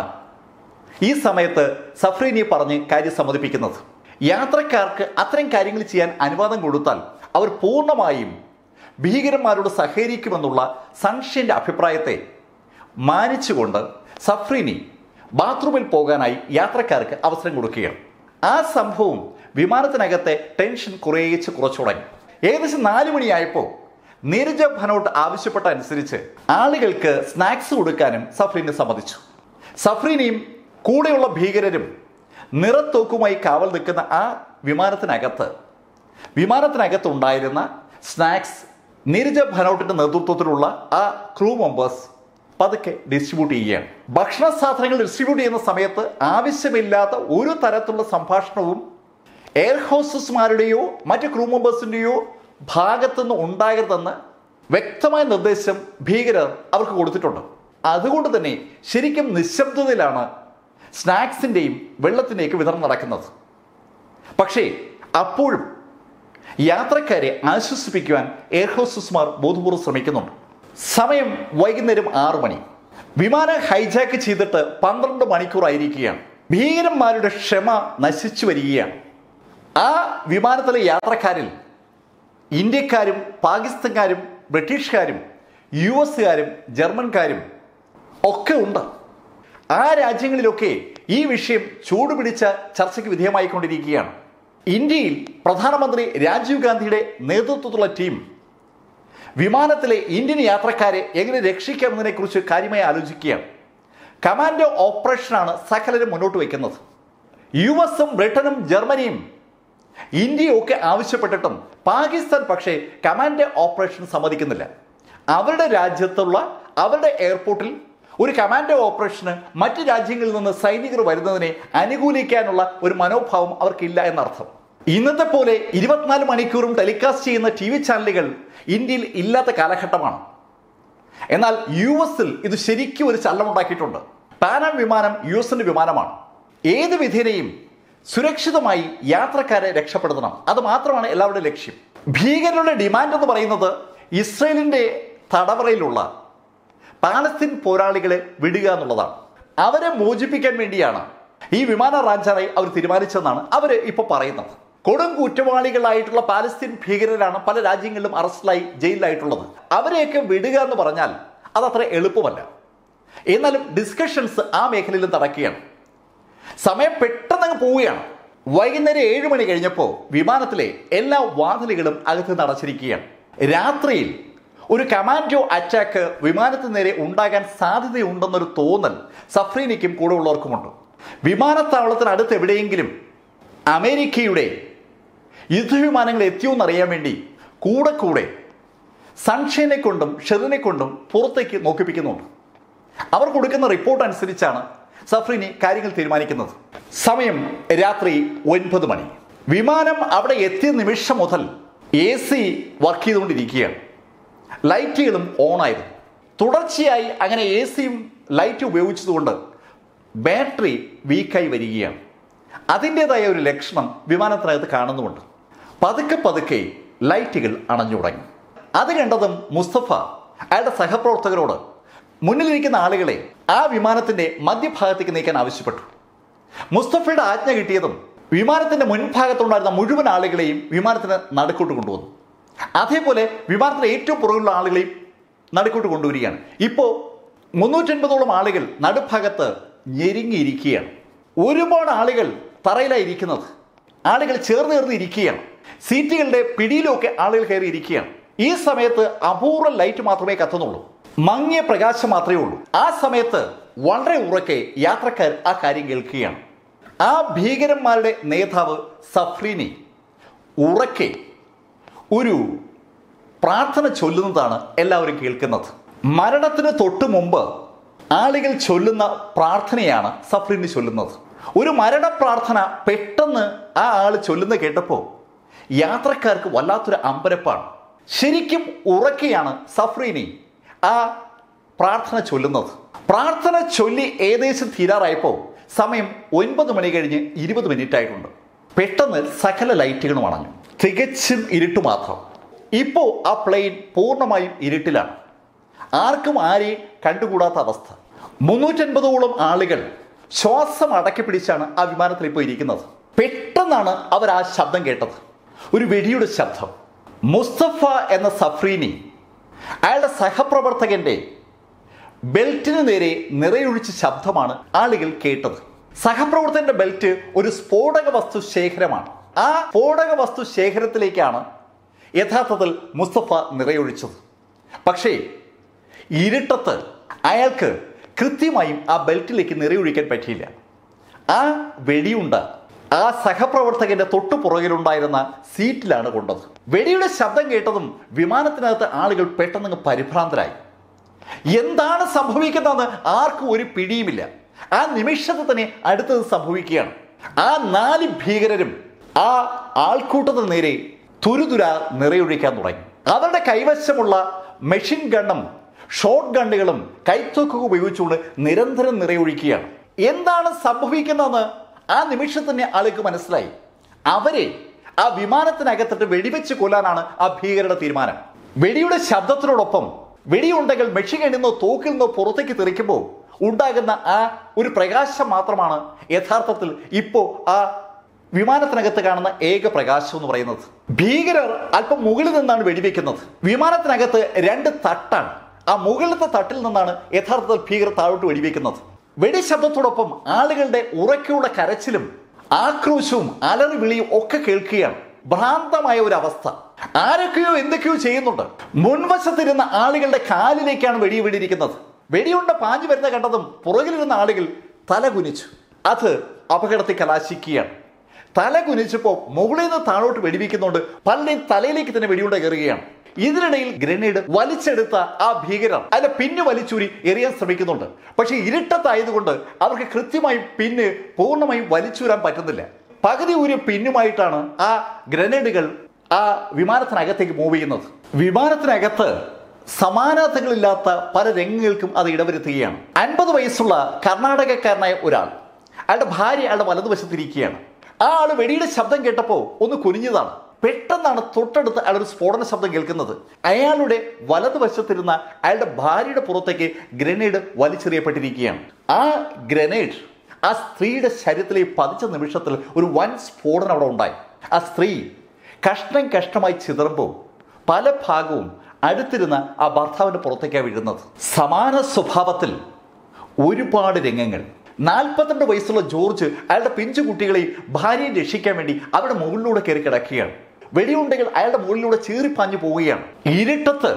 ഈ സമയത്ത് സഫ്രീനിയെ പറഞ്ഞ് കാര്യം സമ്മതിപ്പിക്കുന്നത് യാത്രക്കാർക്ക് അത്തരം കാര്യങ്ങൾ ചെയ്യാൻ അനുവാദം കൊടുത്താൽ അവർ പൂർണ്ണമായും ഭീകരന്മാരോട് സഹകരിക്കുമെന്നുള്ള സൺഷൈൻ്റെ അഭിപ്രായത്തെ മാനിച്ചുകൊണ്ട് സഫ്രീനി ബാത്റൂമിൽ പോകാനായി യാത്രക്കാർക്ക് അവസരം കൊടുക്കുകയാണ് ആ സംഭവം വിമാനത്തിനകത്തെ ടെൻഷൻ കുറേച്ച് കുറച്ചു തുടങ്ങി ഏകദേശം നാല് മണിയായപ്പോൾ നീരജ ഭനോട്ട് ആവശ്യപ്പെട്ട അനുസരിച്ച് ആളുകൾക്ക് സ്നാക്സ് കൊടുക്കാനും സഫ്രീന് സമ്മതിച്ചു സഫ്രീനെയും കൂടെയുള്ള ഭീകരരും നിറത്തോക്കുമായി കാവൽ നിൽക്കുന്ന ആ വിമാനത്തിനകത്ത് വിമാനത്തിനകത്ത് ഉണ്ടായിരുന്ന സ്നാക്സ് നീരജ ഭനോട്ടിന്റെ നേതൃത്വത്തിലുള്ള ആ ക്രൂ മെമ്പേഴ്സ് പതുക്കെ ഡിസ്ട്രിബ്യൂട്ട് ചെയ്യുകയാണ് ഭക്ഷണ സാധനങ്ങൾ ഡിസ്ട്രിബ്യൂട്ട് ചെയ്യുന്ന സമയത്ത് ആവശ്യമില്ലാത്ത ഒരു തരത്തിലുള്ള സംഭാഷണവും എയർ ഹോസ്റ്റസ്മാരുടെയോ മറ്റ് ക്രൂ മെമ്പേഴ്സിൻ്റെയോ ഭാഗത്തുനിന്ന് ഉണ്ടാകരുതെന്ന് വ്യക്തമായ നിർദ്ദേശം ഭീകരർ അവർക്ക് കൊടുത്തിട്ടുണ്ട് അതുകൊണ്ട് തന്നെ ശരിക്കും നിശബ്ദതയിലാണ് സ്നാക്സിൻ്റെയും വെള്ളത്തിൻ്റെയൊക്കെ വിതരണം നടക്കുന്നത് പക്ഷേ അപ്പോഴും യാത്രക്കാരെ ആശ്വസിപ്പിക്കുവാൻ എയർ ഹോസ്റ്റസ്മാർ ബോധപൂർവ്വം ശ്രമിക്കുന്നുണ്ട് സമയം വൈകുന്നേരം ആറു മണി വിമാനം ഹൈജാക്ക് ചെയ്തിട്ട് പന്ത്രണ്ട് മണിക്കൂറായിരിക്കുകയാണ് ഭീകരന്മാരുടെ ക്ഷമ നശിച്ചു വരികയാണ് ആ വിമാനത്തിലെ യാത്രക്കാരിൽ ഇന്ത്യക്കാരും പാകിസ്ഥാൻകാരും ബ്രിട്ടീഷുകാരും യു എസുകാരും ജർമ്മൻകാരും ഒക്കെ ഉണ്ട് ആ രാജ്യങ്ങളിലൊക്കെ ഈ വിഷയം ചൂടുപിടിച്ച ചർച്ചയ്ക്ക് വിധേയമായിക്കൊണ്ടിരിക്കുകയാണ് ഇന്ത്യയിൽ പ്രധാനമന്ത്രി രാജീവ് ഗാന്ധിയുടെ നേതൃത്വത്തിലുള്ള ടീം വിമാനത്തിലെ ഇന്ത്യൻ യാത്രക്കാരെ എങ്ങനെ രക്ഷിക്കാമെന്നതിനെക്കുറിച്ച് കാര്യമായി ആലോചിക്കുകയാണ് കമാൻഡോ ഓപ്പറേഷനാണ് സകലരും മുന്നോട്ട് വയ്ക്കുന്നത് യു എസും ബ്രിട്ടനും ജർമ്മനിയും ഇന്ത്യയൊക്കെ ആവശ്യപ്പെട്ടിട്ടും പാകിസ്ഥാൻ പക്ഷേ കമാൻഡോ ഓപ്പറേഷൻ സമ്മതിക്കുന്നില്ല അവരുടെ രാജ്യത്തുള്ള അവരുടെ എയർപോർട്ടിൽ ഒരു കമാൻഡോ ഓപ്പറേഷന് മറ്റ് രാജ്യങ്ങളിൽ നിന്ന് സൈനികർ വരുന്നതിനെ അനുകൂലിക്കാനുള്ള ഒരു മനോഭാവം അവർക്കില്ല എന്നർത്ഥം ഇന്നത്തെ പോലെ ഇരുപത്തിനാല് മണിക്കൂറും ടെലികാസ്റ്റ് ചെയ്യുന്ന ടി വി ചാനലുകൾ ഇന്ത്യയിൽ ഇല്ലാത്ത കാലഘട്ടമാണ് എന്നാൽ യു എസിൽ ഇത് ശരിക്കും ഒരു ചലനമുണ്ടാക്കിയിട്ടുണ്ട് പാനാം വിമാനം യു എസിന്റെ വിമാനമാണ് ഏത് വിധേനയും സുരക്ഷിതമായി യാത്രക്കാരെ രക്ഷപ്പെടുത്തണം അത് മാത്രമാണ് എല്ലാവരുടെയും ലക്ഷ്യം ഭീകരരുടെ ഡിമാൻഡ് എന്ന് പറയുന്നത് ഇസ്രയേലിന്റെ തടവറയിലുള്ള പാലസ്തീൻ പോരാളികളെ വിടുക എന്നുള്ളതാണ് അവരെ മോചിപ്പിക്കാൻ വേണ്ടിയാണ് ഈ വിമാന റാഞ്ചാറായി അവർ തീരുമാനിച്ചതെന്നാണ് അവർ ഇപ്പോൾ പറയുന്നത് കൊടും കുറ്റവാളികളായിട്ടുള്ള പാലസ്തീൻ ഭീകരരാണ് പല രാജ്യങ്ങളിലും അറസ്റ്റിലായി ജയിലിലായിട്ടുള്ളത് അവരെയൊക്കെ വിടുക എന്ന് പറഞ്ഞാൽ അതത്ര എളുപ്പമല്ല എന്നാലും ഡിസ്കഷൻസ് ആ മേഖലയിലും നടക്കുകയാണ് സമയം പെട്ടെന്ന് അങ്ങ് പോവുകയാണ് വൈകുന്നേരം ഏഴ് മണി കഴിഞ്ഞപ്പോൾ വിമാനത്തിലെ എല്ലാ വാതിലുകളും അകത്ത് നടച്ചിരിക്കുകയാണ് രാത്രിയിൽ ഒരു കമാൻഡോ അറ്റാക്ക് വിമാനത്തിന് നേരെ ഉണ്ടാകാൻ സാധ്യതയുണ്ടെന്നൊരു തോന്നൽ സഫ്രീനിക്കും കൂടെ ഉള്ളവർക്കുമുണ്ട് വിമാനത്താവളത്തിനടുത്ത് എവിടെയെങ്കിലും അമേരിക്കയുടെ യുദ്ധവിമാനങ്ങൾ എത്തിയോന്നറിയാൻ വേണ്ടി കൂടെ കൂടെ സൺഷൈനെ കൊണ്ടും ഷെറിനെ കൊണ്ടും പുറത്തേക്ക് നോക്കിപ്പിക്കുന്നുണ്ട് അവർ കൊടുക്കുന്ന റിപ്പോർട്ട് അനുസരിച്ചാണ് സഫ്രീനി കാര്യങ്ങൾ തീരുമാനിക്കുന്നത് സമയം രാത്രി ഒൻപത് മണി വിമാനം അവിടെ എത്തിയ നിമിഷം മുതൽ എ സി വർക്ക് ചെയ്തുകൊണ്ടിരിക്കുകയാണ് ലൈറ്റുകളും ഓണായിരുന്നു തുടർച്ചയായി അങ്ങനെ എ സിയും ലൈറ്റ് ഉപയോഗിച്ചതുകൊണ്ട് ബാറ്ററി വീക്കായി വരികയാണ് അതിൻ്റെതായ ഒരു ലക്ഷണം വിമാനത്തിനകത്ത് കാണുന്നുമുണ്ട് പതുക്കെ പതുക്കെ ലൈറ്റുകൾ അണഞ്ഞു തുടങ്ങി അത് കണ്ടതും മുസ്തഫ അയാളുടെ സഹപ്രവർത്തകരോട് മുന്നിലിരിക്കുന്ന ആളുകളെ ആ വിമാനത്തിന്റെ മധ്യഭാഗത്തേക്ക് നീക്കാൻ ആവശ്യപ്പെട്ടു മുസ്തഫയുടെ ആജ്ഞ കിട്ടിയതും വിമാനത്തിന്റെ മുൻഭാഗത്തുണ്ടായിരുന്ന മുഴുവൻ ആളുകളെയും വിമാനത്തിന് നടുക്കോട്ട് കൊണ്ടുവന്നു അതേപോലെ വിമാനത്തിലെ ഏറ്റവും പുറകുള്ള ആളുകളെയും നടുക്കോട്ട് കൊണ്ടുവരികയാണ് ഇപ്പോൾ മുന്നൂറ്റൻപതോളം ആളുകൾ നടുഭാഗത്ത് ഞെരുങ്ങിയിരിക്കുകയാണ് ഒരുപാട് ആളുകൾ തറയിലായി ഇരിക്കുന്നത് ആളുകൾ ചേർന്ന് ചേർന്ന് ഇരിക്കുകയാണ് സീറ്റുകളുടെ പിടിയിലൊക്കെ ആളുകൾ കയറി ഇരിക്കുകയാണ് ഈ സമയത്ത് അപൂർവ ലൈറ്റ് മാത്രമേ കത്തുന്നുള്ളൂ മങ്ങിയ പ്രകാശം മാത്രമേ ഉള്ളൂ ആ സമയത്ത് വളരെ ഉറക്കെ യാത്രക്കാർ ആ കാര്യം കേൾക്കുകയാണ് ആ ഭീകരന്മാരുടെ നേതാവ് സഫ്രീനി ഉറക്കെ ഒരു പ്രാർത്ഥന ചൊല്ലുന്നതാണ് എല്ലാവരും കേൾക്കുന്നത് മരണത്തിന് തൊട്ട് മുമ്പ് ആളുകൾ ചൊല്ലുന്ന പ്രാർത്ഥനയാണ് സഫ്രീനി ചൊല്ലുന്നത് ഒരു മരണ പ്രാർത്ഥന പെട്ടെന്ന് ആ ആൾ ചൊല്ലുന്ന കേട്ടപ്പോൾ യാത്രക്കാർക്ക് വല്ലാത്തൊരു അമ്പരപ്പാണ് ശരിക്കും ഉറക്കെയാണ് സഫ്രീനി ആ പ്രാർത്ഥന ചൊല്ലുന്നത് പ്രാർത്ഥന ചൊല്ലി ഏകദേശം തീരാറായപ്പോൾ സമയം ഒൻപത് മണി കഴിഞ്ഞ് ഇരുപത് മിനിറ്റ് ആയിട്ടുണ്ട് പെട്ടെന്ന് സകല ലൈറ്റുകളും അണഞ്ഞു തികച്ചും ഇരുട്ട് മാത്രം ഇപ്പോൾ ആ പ്ലെയിൻ പൂർണ്ണമായും ഇരുട്ടിലാണ് ആർക്കും ആരെയും കണ്ടുകൂടാത്ത അവസ്ഥ മുന്നൂറ്റൻപതോളം ആളുകൾ ശ്വാസം അടക്കി പിടിച്ചാണ് ആ വിമാനത്തിൽ ഇപ്പോൾ ഇരിക്കുന്നത് പെട്ടെന്നാണ് അവർ ആ ശബ്ദം കേട്ടത് ഒരു വെടിയുടെ ശബ്ദം മുസ്തഫ എന്ന സഫ്രീനി അയാളുടെ സഹപ്രവർത്തകന്റെ ബെൽറ്റിന് നേരെ നിറയൊഴിച്ച ശബ്ദമാണ് ആളുകൾ കേട്ടത് സഹപ്രവർത്തകന്റെ ബെൽറ്റ് ഒരു സ്ഫോടക വസ്തു ശേഖരമാണ് ആ സ്ഫോടക വസ്തു ശേഖരത്തിലേക്കാണ് യഥാർത്ഥത്തിൽ മുസ്തഫ നിറയൊഴിച്ചത് പക്ഷേ ഇരുട്ടത്ത് അയാൾക്ക് കൃത്യമായും ആ ബെൽറ്റിലേക്ക് നിറയൊഴിക്കാൻ പറ്റിയില്ല ആ വെടിയുണ്ട ആ സഹപ്രവർത്തകന്റെ തൊട്ടു പുറകിലുണ്ടായിരുന്ന സീറ്റിലാണ് കൊണ്ടത് വെടിയുടെ ശബ്ദം കേട്ടതും വിമാനത്തിനകത്ത് ആളുകൾ പെട്ടെന്ന് പരിഭ്രാന്തരായി എന്താണ് സംഭവിക്കുന്നതെന്ന് ആർക്കും ഒരു പിടിയുമില്ല ആ നിമിഷത്തിൽ തന്നെ അടുത്തത് സംഭവിക്കുകയാണ് ആ നാല് ഭീകരരും ആ ആൾക്കൂട്ടത്തിന് നേരെ തുരുതുര നിറയൊഴിക്കാൻ തുടങ്ങി അവരുടെ കൈവശമുള്ള മെഷീൻ ഗണ്ണും ഷോട്ട് ഗണ്ണുകളും കൈത്തോക്കൊക്കെ ഉപയോഗിച്ചുകൊണ്ട് നിരന്തരം നിറയൊഴിക്കുകയാണ് എന്താണ് സംഭവിക്കുന്നതെന്ന് ആ നിമിഷം തന്നെ ആൾക്ക് മനസ്സിലായി അവരെ ആ വിമാനത്തിനകത്തിട്ട് വെടിവെച്ച് കൊല്ലാനാണ് ആ ഭീകരയുടെ തീരുമാനം വെടിയുടെ ശബ്ദത്തിനോടൊപ്പം വെടിയുണ്ടെങ്കിൽ മെഷീൻ നിന്നോ തോക്കിൽ നിന്നോ പുറത്തേക്ക് തെറിക്കുമ്പോൾ ഉണ്ടാകുന്ന ആ ഒരു പ്രകാശം മാത്രമാണ് യഥാർത്ഥത്തിൽ ഇപ്പോ ആ വിമാനത്തിനകത്ത് കാണുന്ന ഏക പ്രകാശം എന്ന് പറയുന്നത് ഭീകരർ അല്പം മുകളിൽ നിന്നാണ് വെടിവെക്കുന്നത് വിമാനത്തിനകത്ത് രണ്ട് തട്ടാണ് ആ മുകളിലത്തെ തട്ടിൽ നിന്നാണ് യഥാർത്ഥത്തിൽ ഭീകരർ താഴോട്ട് വെടിവെക്കുന്നത് വെടിശബ്ദത്തോടൊപ്പം ആളുകളുടെ ഉറക്കെയുള്ള കരച്ചിലും ആക്രോശവും അലറി വിളിയും ഒക്കെ കേൾക്കുകയാണ് ഭ്രാന്തമായ ഒരു അവസ്ഥ ആരൊക്കെയോ എന്തൊക്കെയോ ചെയ്യുന്നുണ്ട് മുൻവശത്തിരുന്ന ആളുകളുടെ കാലിലേക്കാണ് വെടി വീടിയിരിക്കുന്നത് വെടിയുണ്ട പാഞ്ഞു വരുന്ന കണ്ടതും പുറകിലിരുന്ന ആളുകൾ തല കുനിച്ചു അത് അപകടത്തിൽ കലാശിക്കുകയാണ് തല കുനിച്ചപ്പോൾ മുകളിൽ നിന്ന് താഴോട്ട് വെടിവെക്കുന്നുണ്ട് പലരുടെയും തലയിലേക്ക് തന്നെ വെടിയുണ്ട കയറുകയാണ് ഇതിനിടയിൽ ഗ്രനേഡ് വലിച്ചെടുത്ത ആ ഭീകരർ അതിന്റെ പിന്ന് വലിച്ചൂരി എറിയാൻ ശ്രമിക്കുന്നുണ്ട് പക്ഷേ ഇരുട്ടത്തായതുകൊണ്ട് അവർക്ക് കൃത്യമായും പിന്ന് പൂർണ്ണമായും വലിച്ചൂരാൻ പറ്റുന്നില്ല പകുതി ഊരിയ പിന്നുമായിട്ടാണ് ആ ഗ്രനേഡുകൾ ആ വിമാനത്തിനകത്തേക്ക് മൂവ് ചെയ്യുന്നത് വിമാനത്തിനകത്ത് സമാനതകളില്ലാത്ത പല രംഗങ്ങൾക്കും അത് ഇടവരുത്തുകയാണ് അൻപത് വയസ്സുള്ള കർണാടകക്കാരനായ ഒരാൾ അയാളുടെ ഭാര്യ അയാളുടെ വലതുവശത്തിരിക്കുകയാണ് ആ ആള് വെടിയുടെ ശബ്ദം കേട്ടപ്പോൾ ഒന്ന് കുനിഞ്ഞതാണ് പെട്ടെന്നാണ് തൊട്ടടുത്ത് അയാൾ ഒരു സ്ഫോടന ശബ്ദം കേൾക്കുന്നത് അയാളുടെ വലതുവശത്തിരുന്ന അയാളുടെ ഭാര്യയുടെ പുറത്തേക്ക് ഗ്രനേഡ് വലിച്ചെറിയപ്പെട്ടിരിക്കുകയാണ് ആ ഗ്രനേഡ് ആ സ്ത്രീയുടെ ശരീരത്തിലേക്ക് പതിച്ച നിമിഷത്തിൽ ഒരു വൻ സ്ഫോടനം അവിടെ ഉണ്ടായി ആ സ്ത്രീ കഷ്ണം കഷ്ണമായി ചിതറുമ്പോൾ പല ഭാഗവും അടുത്തിരുന്ന ആ ഭർത്താവിന്റെ പുറത്തേക്കാണ് വീഴുന്നത് സമാന സ്വഭാവത്തിൽ ഒരുപാട് രംഗങ്ങൾ നാൽപ്പത്തിരണ്ട് വയസ്സുള്ള ജോർജ് അയാളുടെ പിഞ്ചു കുട്ടികളെയും ഭാര്യയും രക്ഷിക്കാൻ വേണ്ടി അവരുടെ മുകളിലൂടെ കയറി കിടക്കുകയാണ് വെടിയുണ്ടെങ്കിൽ അയാളുടെ മുകളിലൂടെ ചീറിപ്പാഞ്ഞു പോവുകയാണ് ഇരുട്ടത്ത്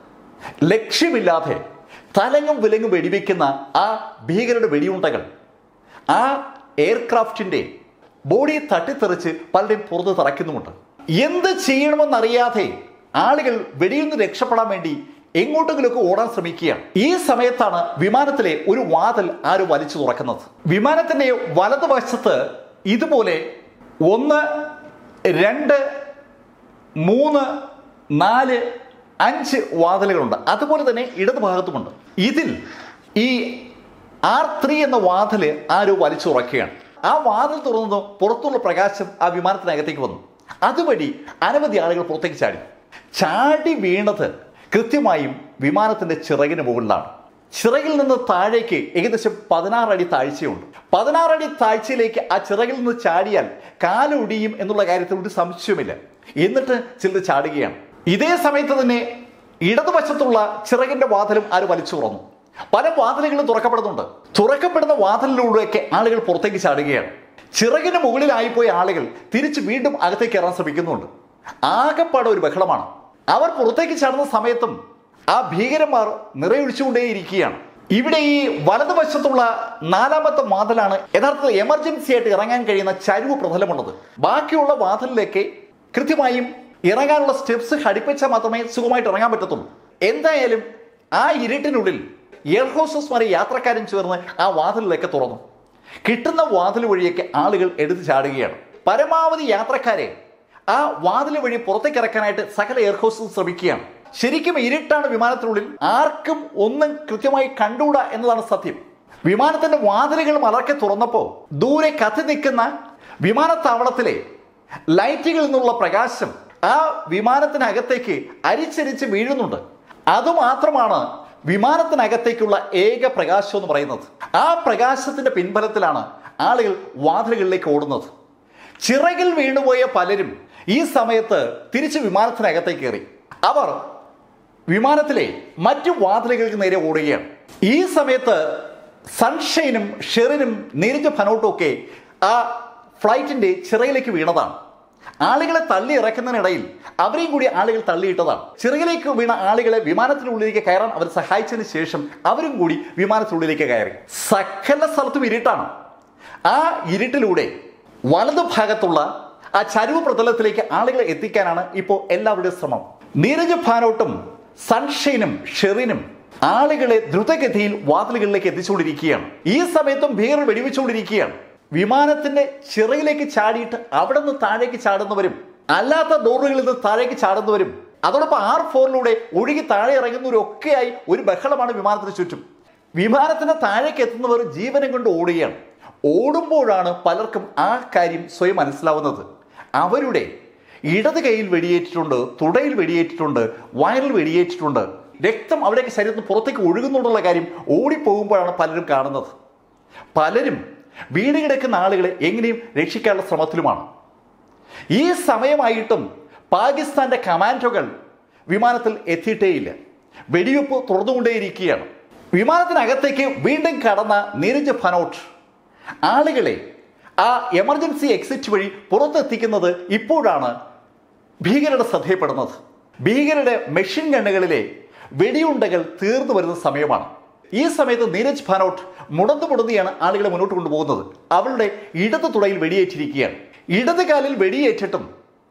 ലക്ഷ്യമില്ലാതെ തലങ്ങും വിലങ്ങും വെടിവെക്കുന്ന ആ ഭീകരയുടെ വെടിയുണ്ടകൾ ആ എയർക്രാഫ്റ്റിന്റെ ബോഡി തട്ടിത്തെറിച്ച് പലരുടെയും പുറത്ത് തറയ്ക്കുന്നുമുണ്ട് എന്ത് ചെയ്യണമെന്നറിയാതെ ആളുകൾ വെടിയിൽ നിന്ന് രക്ഷപ്പെടാൻ വേണ്ടി എങ്ങോട്ടെങ്കിലുമൊക്കെ ഓടാൻ ശ്രമിക്കുകയാണ് ഈ സമയത്താണ് വിമാനത്തിലെ ഒരു വാതിൽ ആരോ വലിച്ചു തുറക്കുന്നത് വിമാനത്തിന്റെ വലതുവശത്ത് ഇതുപോലെ ഒന്ന് രണ്ട് മൂന്ന് നാല് അഞ്ച് വാതിലുകളുണ്ട് അതുപോലെ തന്നെ ഇടത് ഭാഗത്തുമുണ്ട് ഇതിൽ ഈ ആർ ത്രീ എന്ന വാതില് ആരോ വലിച്ചുറക്കുകയാണ് ആ വാതിൽ തുറന്നതും പുറത്തുള്ള പ്രകാശം ആ വിമാനത്തിനകത്തേക്ക് വന്നു അതുവഴി അനവധി ആളുകൾ പുറത്തേക്ക് ചാടി ചാടി വീണത് കൃത്യമായും വിമാനത്തിന്റെ ചിറകിന് മുകളിലാണ് ചിറകിൽ നിന്ന് താഴേക്ക് ഏകദേശം പതിനാറ് അടി താഴ്ചയുണ്ട് പതിനാറ് അടി താഴ്ചയിലേക്ക് ആ ചിറകിൽ നിന്ന് ചാടിയാൽ കാലൊടിയും എന്നുള്ള കാര്യത്തിൽ ഒരു സംശയമില്ല എന്നിട്ട് ചിലർ ചാടുകയാണ് ഇതേ സമയത്ത് തന്നെ ഇടതുവശത്തുള്ള ചിറകിന്റെ വാതിലും ആര് വലിച്ചു തുറന്നു പല വാതിലുകളും തുറക്കപ്പെടുന്നുണ്ട് തുറക്കപ്പെടുന്ന വാതിലിലൂടെയൊക്കെ ആളുകൾ പുറത്തേക്ക് ചാടുകയാണ് ചിറകിന് മുകളിലായിപ്പോയ ആളുകൾ തിരിച്ച് വീണ്ടും അകത്തേക്ക് കയറാൻ ശ്രമിക്കുന്നുണ്ട് ആകെപ്പാടെ ഒരു ബഹളമാണ് അവർ പുറത്തേക്ക് ചാടുന്ന സമയത്തും ആ ഭീകരന്മാർ നിറയൊഴിച്ചുകൊണ്ടേയിരിക്കുകയാണ് ഇവിടെ ഈ വലതുവശത്തുള്ള നാലാമത്തെ വാതിലാണ് യഥാർത്ഥത്തിൽ എമർജൻസി ആയിട്ട് ഇറങ്ങാൻ കഴിയുന്ന ചരിവ് പ്രതലമുള്ളത് ബാക്കിയുള്ള വാതിലിലേക്ക് കൃത്യമായും ഇറങ്ങാനുള്ള സ്റ്റെപ്സ് ഘടിപ്പിച്ചാൽ മാത്രമേ സുഖമായിട്ട് ഇറങ്ങാൻ പറ്റത്തുള്ളൂ എന്തായാലും ആ ഇരുട്ടിനുള്ളിൽ എയർ ഹോസ്റ്റസ്മാരെ യാത്രക്കാരും ചേർന്ന് ആ വാതിലിലേക്ക് തുറന്നു കിട്ടുന്ന വാതിൽ വഴിയൊക്കെ ആളുകൾ എടുത്തു ചാടുകയാണ് പരമാവധി യാത്രക്കാരെ ആ വാതിൽ വഴി പുറത്തേക്ക് ഇറക്കാനായിട്ട് സകല എയർ ഹോസ്റ്റസ് ശ്രമിക്കുകയാണ് ശരിക്കും ഇരുട്ടാണ് വിമാനത്തിനുള്ളിൽ ആർക്കും ഒന്നും കൃത്യമായി കണ്ടുകൂടാ എന്നതാണ് സത്യം വിമാനത്തിന്റെ വാതിലുകൾ മലർക്കെ തുറന്നപ്പോൾ ദൂരെ കത്തി നിൽക്കുന്ന വിമാനത്താവളത്തിലെ ലൈറ്റുകളിൽ നിന്നുള്ള പ്രകാശം ആ വിമാനത്തിനകത്തേക്ക് അരിച്ചരിച്ച് വീഴുന്നുണ്ട് അതുമാത്രമാണ് വിമാനത്തിനകത്തേക്കുള്ള ഏക പ്രകാശം എന്ന് പറയുന്നത് ആ പ്രകാശത്തിന്റെ പിൻബലത്തിലാണ് ആളുകൾ വാതിലുകളിലേക്ക് ഓടുന്നത് ചിറകിൽ വീണുപോയ പലരും ഈ സമയത്ത് തിരിച്ച് വിമാനത്തിനകത്തേക്ക് കയറി അവർ വിമാനത്തിലെ മറ്റു വാതിലുകൾക്ക് നേരെ ഓടുകയാണ് ഈ സമയത്ത് സൺഷൈനും ഷെറിനും നീരജ് ഫനോട്ടും ഒക്കെ ആ ഫ്ലൈറ്റിന്റെ ചിറയിലേക്ക് വീണതാണ് ആളുകളെ തള്ളി ഇറക്കുന്നതിനിടയിൽ അവരെയും കൂടി ആളുകൾ തള്ളിയിട്ടതാണ് ചിറകിലേക്ക് വീണ ആളുകളെ വിമാനത്തിനുള്ളിലേക്ക് കയറാൻ അവർ സഹായിച്ചതിന് ശേഷം അവരും കൂടി വിമാനത്തിനുള്ളിലേക്ക് കയറി സകല സ്ഥലത്തും ഇരുട്ടാണ് ആ ഇരുട്ടിലൂടെ വലതു ഭാഗത്തുള്ള ആ ചരിവ് പ്രതലത്തിലേക്ക് ആളുകളെ എത്തിക്കാനാണ് ഇപ്പോൾ എല്ലാവരുടെയും ശ്രമം നീരജ് ഭാനോട്ടും സൺഷൈനും ഷെറിനും ആളുകളെ ദ്രുതഗതിയിൽ വാതിലുകളിലേക്ക് എത്തിച്ചുകൊണ്ടിരിക്കുകയാണ് ഈ സമയത്തും ഭീകരർ വെടിവെച്ചുകൊണ്ടിരിക്കുകയാണ് വിമാനത്തിന്റെ ചിറകിലേക്ക് ചാടിയിട്ട് അവിടെ നിന്ന് താഴേക്ക് ചാടുന്നവരും അല്ലാത്ത ഡോറുകളിൽ നിന്ന് താഴേക്ക് ചാടുന്നവരും അതോടൊപ്പം ആർ ഫോറിലൂടെ ഒഴുകി താഴെ ഇറങ്ങുന്നവരൊക്കെയായി ഒരു ബഹളമാണ് വിമാനത്തിന് ചുറ്റും വിമാനത്തിന് താഴേക്ക് എത്തുന്നവർ ജീവനം കൊണ്ട് ഓടുകയാണ് ഓടുമ്പോഴാണ് പലർക്കും ആ കാര്യം സ്വയം മനസ്സിലാവുന്നത് അവരുടെ ഇടത് കൈയിൽ വെടിയേറ്റിട്ടുണ്ട് തുടയിൽ വെടിയേറ്റിട്ടുണ്ട് വയറിൽ വെടിയേറ്റിട്ടുണ്ട് രക്തം അവിടേക്ക് ശരീരത്തിന് പുറത്തേക്ക് ഒഴുകുന്നുണ്ടുള്ള കാര്യം ഓടിപ്പോകുമ്പോഴാണ് പലരും കാണുന്നത് പലരും വീട് കിടക്കുന്ന ആളുകളെ എങ്ങനെയും രക്ഷിക്കാനുള്ള ശ്രമത്തിലുമാണ് ഈ സമയമായിട്ടും പാകിസ്ഥാന്റെ കമാൻഡോകൾ വിമാനത്തിൽ എത്തിയിട്ടേയില്ല വെടിവെപ്പ് തുറന്നുകൊണ്ടേയിരിക്കുകയാണ് വിമാനത്തിനകത്തേക്ക് വീണ്ടും കടന്ന നീരജ് ഫനോട്ട് ആളുകളെ ആ എമർജൻസി എക്സിറ്റ് വഴി പുറത്തെത്തിക്കുന്നത് ഇപ്പോഴാണ് ഭീകരരുടെ ശ്രദ്ധയപ്പെടുന്നത് ഭീകരരുടെ മെഷീൻ ഗണ്ണുകളിലെ വെടിയുണ്ടകൾ തീർന്നു വരുന്ന സമയമാണ് ഈ സമയത്ത് നീരജ് ഫാനോട്ട് മുടന്തു മുടന്തിയാണ് ആളുകളെ മുന്നോട്ട് കൊണ്ടുപോകുന്നത് അവളുടെ ഇടത് തുടയിൽ വെടിയേറ്റിരിക്കുകയാണ് ഇടത് കാലിൽ വെടിയേറ്റിട്ടും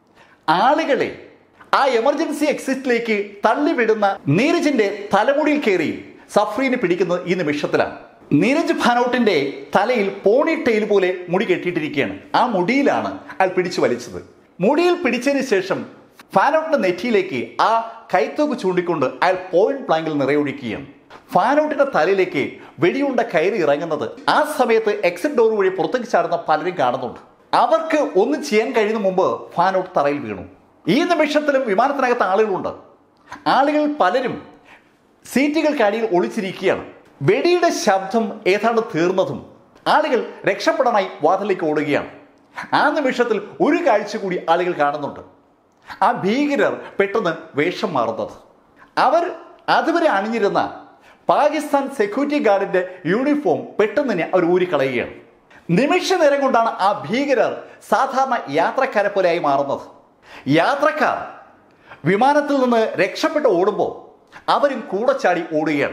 ആളുകളെ ആ എമർജൻസി എക്സിറ്റിലേക്ക് തള്ളിവിടുന്ന നീരജിന്റെ തലമുടിയിൽ കയറി സഫ്രീനെ പിടിക്കുന്നത് ഈ നിമിഷത്തിലാണ് നീരജ് ഫാനോട്ടിന്റെ തലയിൽ പോണി ടെയിൽ പോലെ മുടി കെട്ടിയിട്ടിരിക്കുകയാണ് ആ മുടിയിലാണ് അയാൾ പിടിച്ചു വലിച്ചത് മുടിയിൽ പിടിച്ചതിന് ശേഷം ഫാനോട്ടിന്റെ നെറ്റിയിലേക്ക് ആ കൈത്തോക്ക് ചൂണ്ടിക്കൊണ്ട് അയാൾ പോയിന്റ് പ്ലാങ്കിൽ നിറയൊഴിക്കുകയാണ് ഫാനോട്ടിന്റെ തലയിലേക്ക് വെടിയുണ്ട കയറി ഇറങ്ങുന്നത് ആ സമയത്ത് എക്സിറ്റ് ഡോർ വഴി പുറത്തേക്ക് ചാടുന്ന പലരും കാണുന്നുണ്ട് അവർക്ക് ഒന്നും ചെയ്യാൻ കഴിയുന്ന മുമ്പ് ഫാനോട്ട് തറയിൽ വീണു ഈ നിമിഷത്തിലും വിമാനത്തിനകത്ത് ആളുകളുണ്ട് ആളുകൾ പലരും സീറ്റുകൾക്കടിയിൽ ഒളിച്ചിരിക്കുകയാണ് വെടിയുടെ ശബ്ദം ഏതാണ്ട് തീർന്നതും ആളുകൾ രക്ഷപ്പെടാനായി വാതിലേക്ക് ഓടുകയാണ് ആ നിമിഷത്തിൽ ഒരു കാഴ്ച കൂടി ആളുകൾ കാണുന്നുണ്ട് ആ ഭീകരർ പെട്ടെന്ന് വേഷം മാറുന്നത് അവർ അതുവരെ അണിഞ്ഞിരുന്ന പാകിസ്ഥാൻ സെക്യൂരിറ്റി ഗാർഡിന്റെ യൂണിഫോം പെട്ടെന്ന് തന്നെ അവർ ഊരിക്കളയുകയാണ് നിമിഷ നേരം കൊണ്ടാണ് ആ ഭീകരർ സാധാരണ യാത്രക്കാരെ പോലെയായി മാറുന്നത് യാത്രക്കാർ വിമാനത്തിൽ നിന്ന് രക്ഷപ്പെട്ട് ഓടുമ്പോൾ അവരും കൂടെ ചാടി ഓടുകയാണ്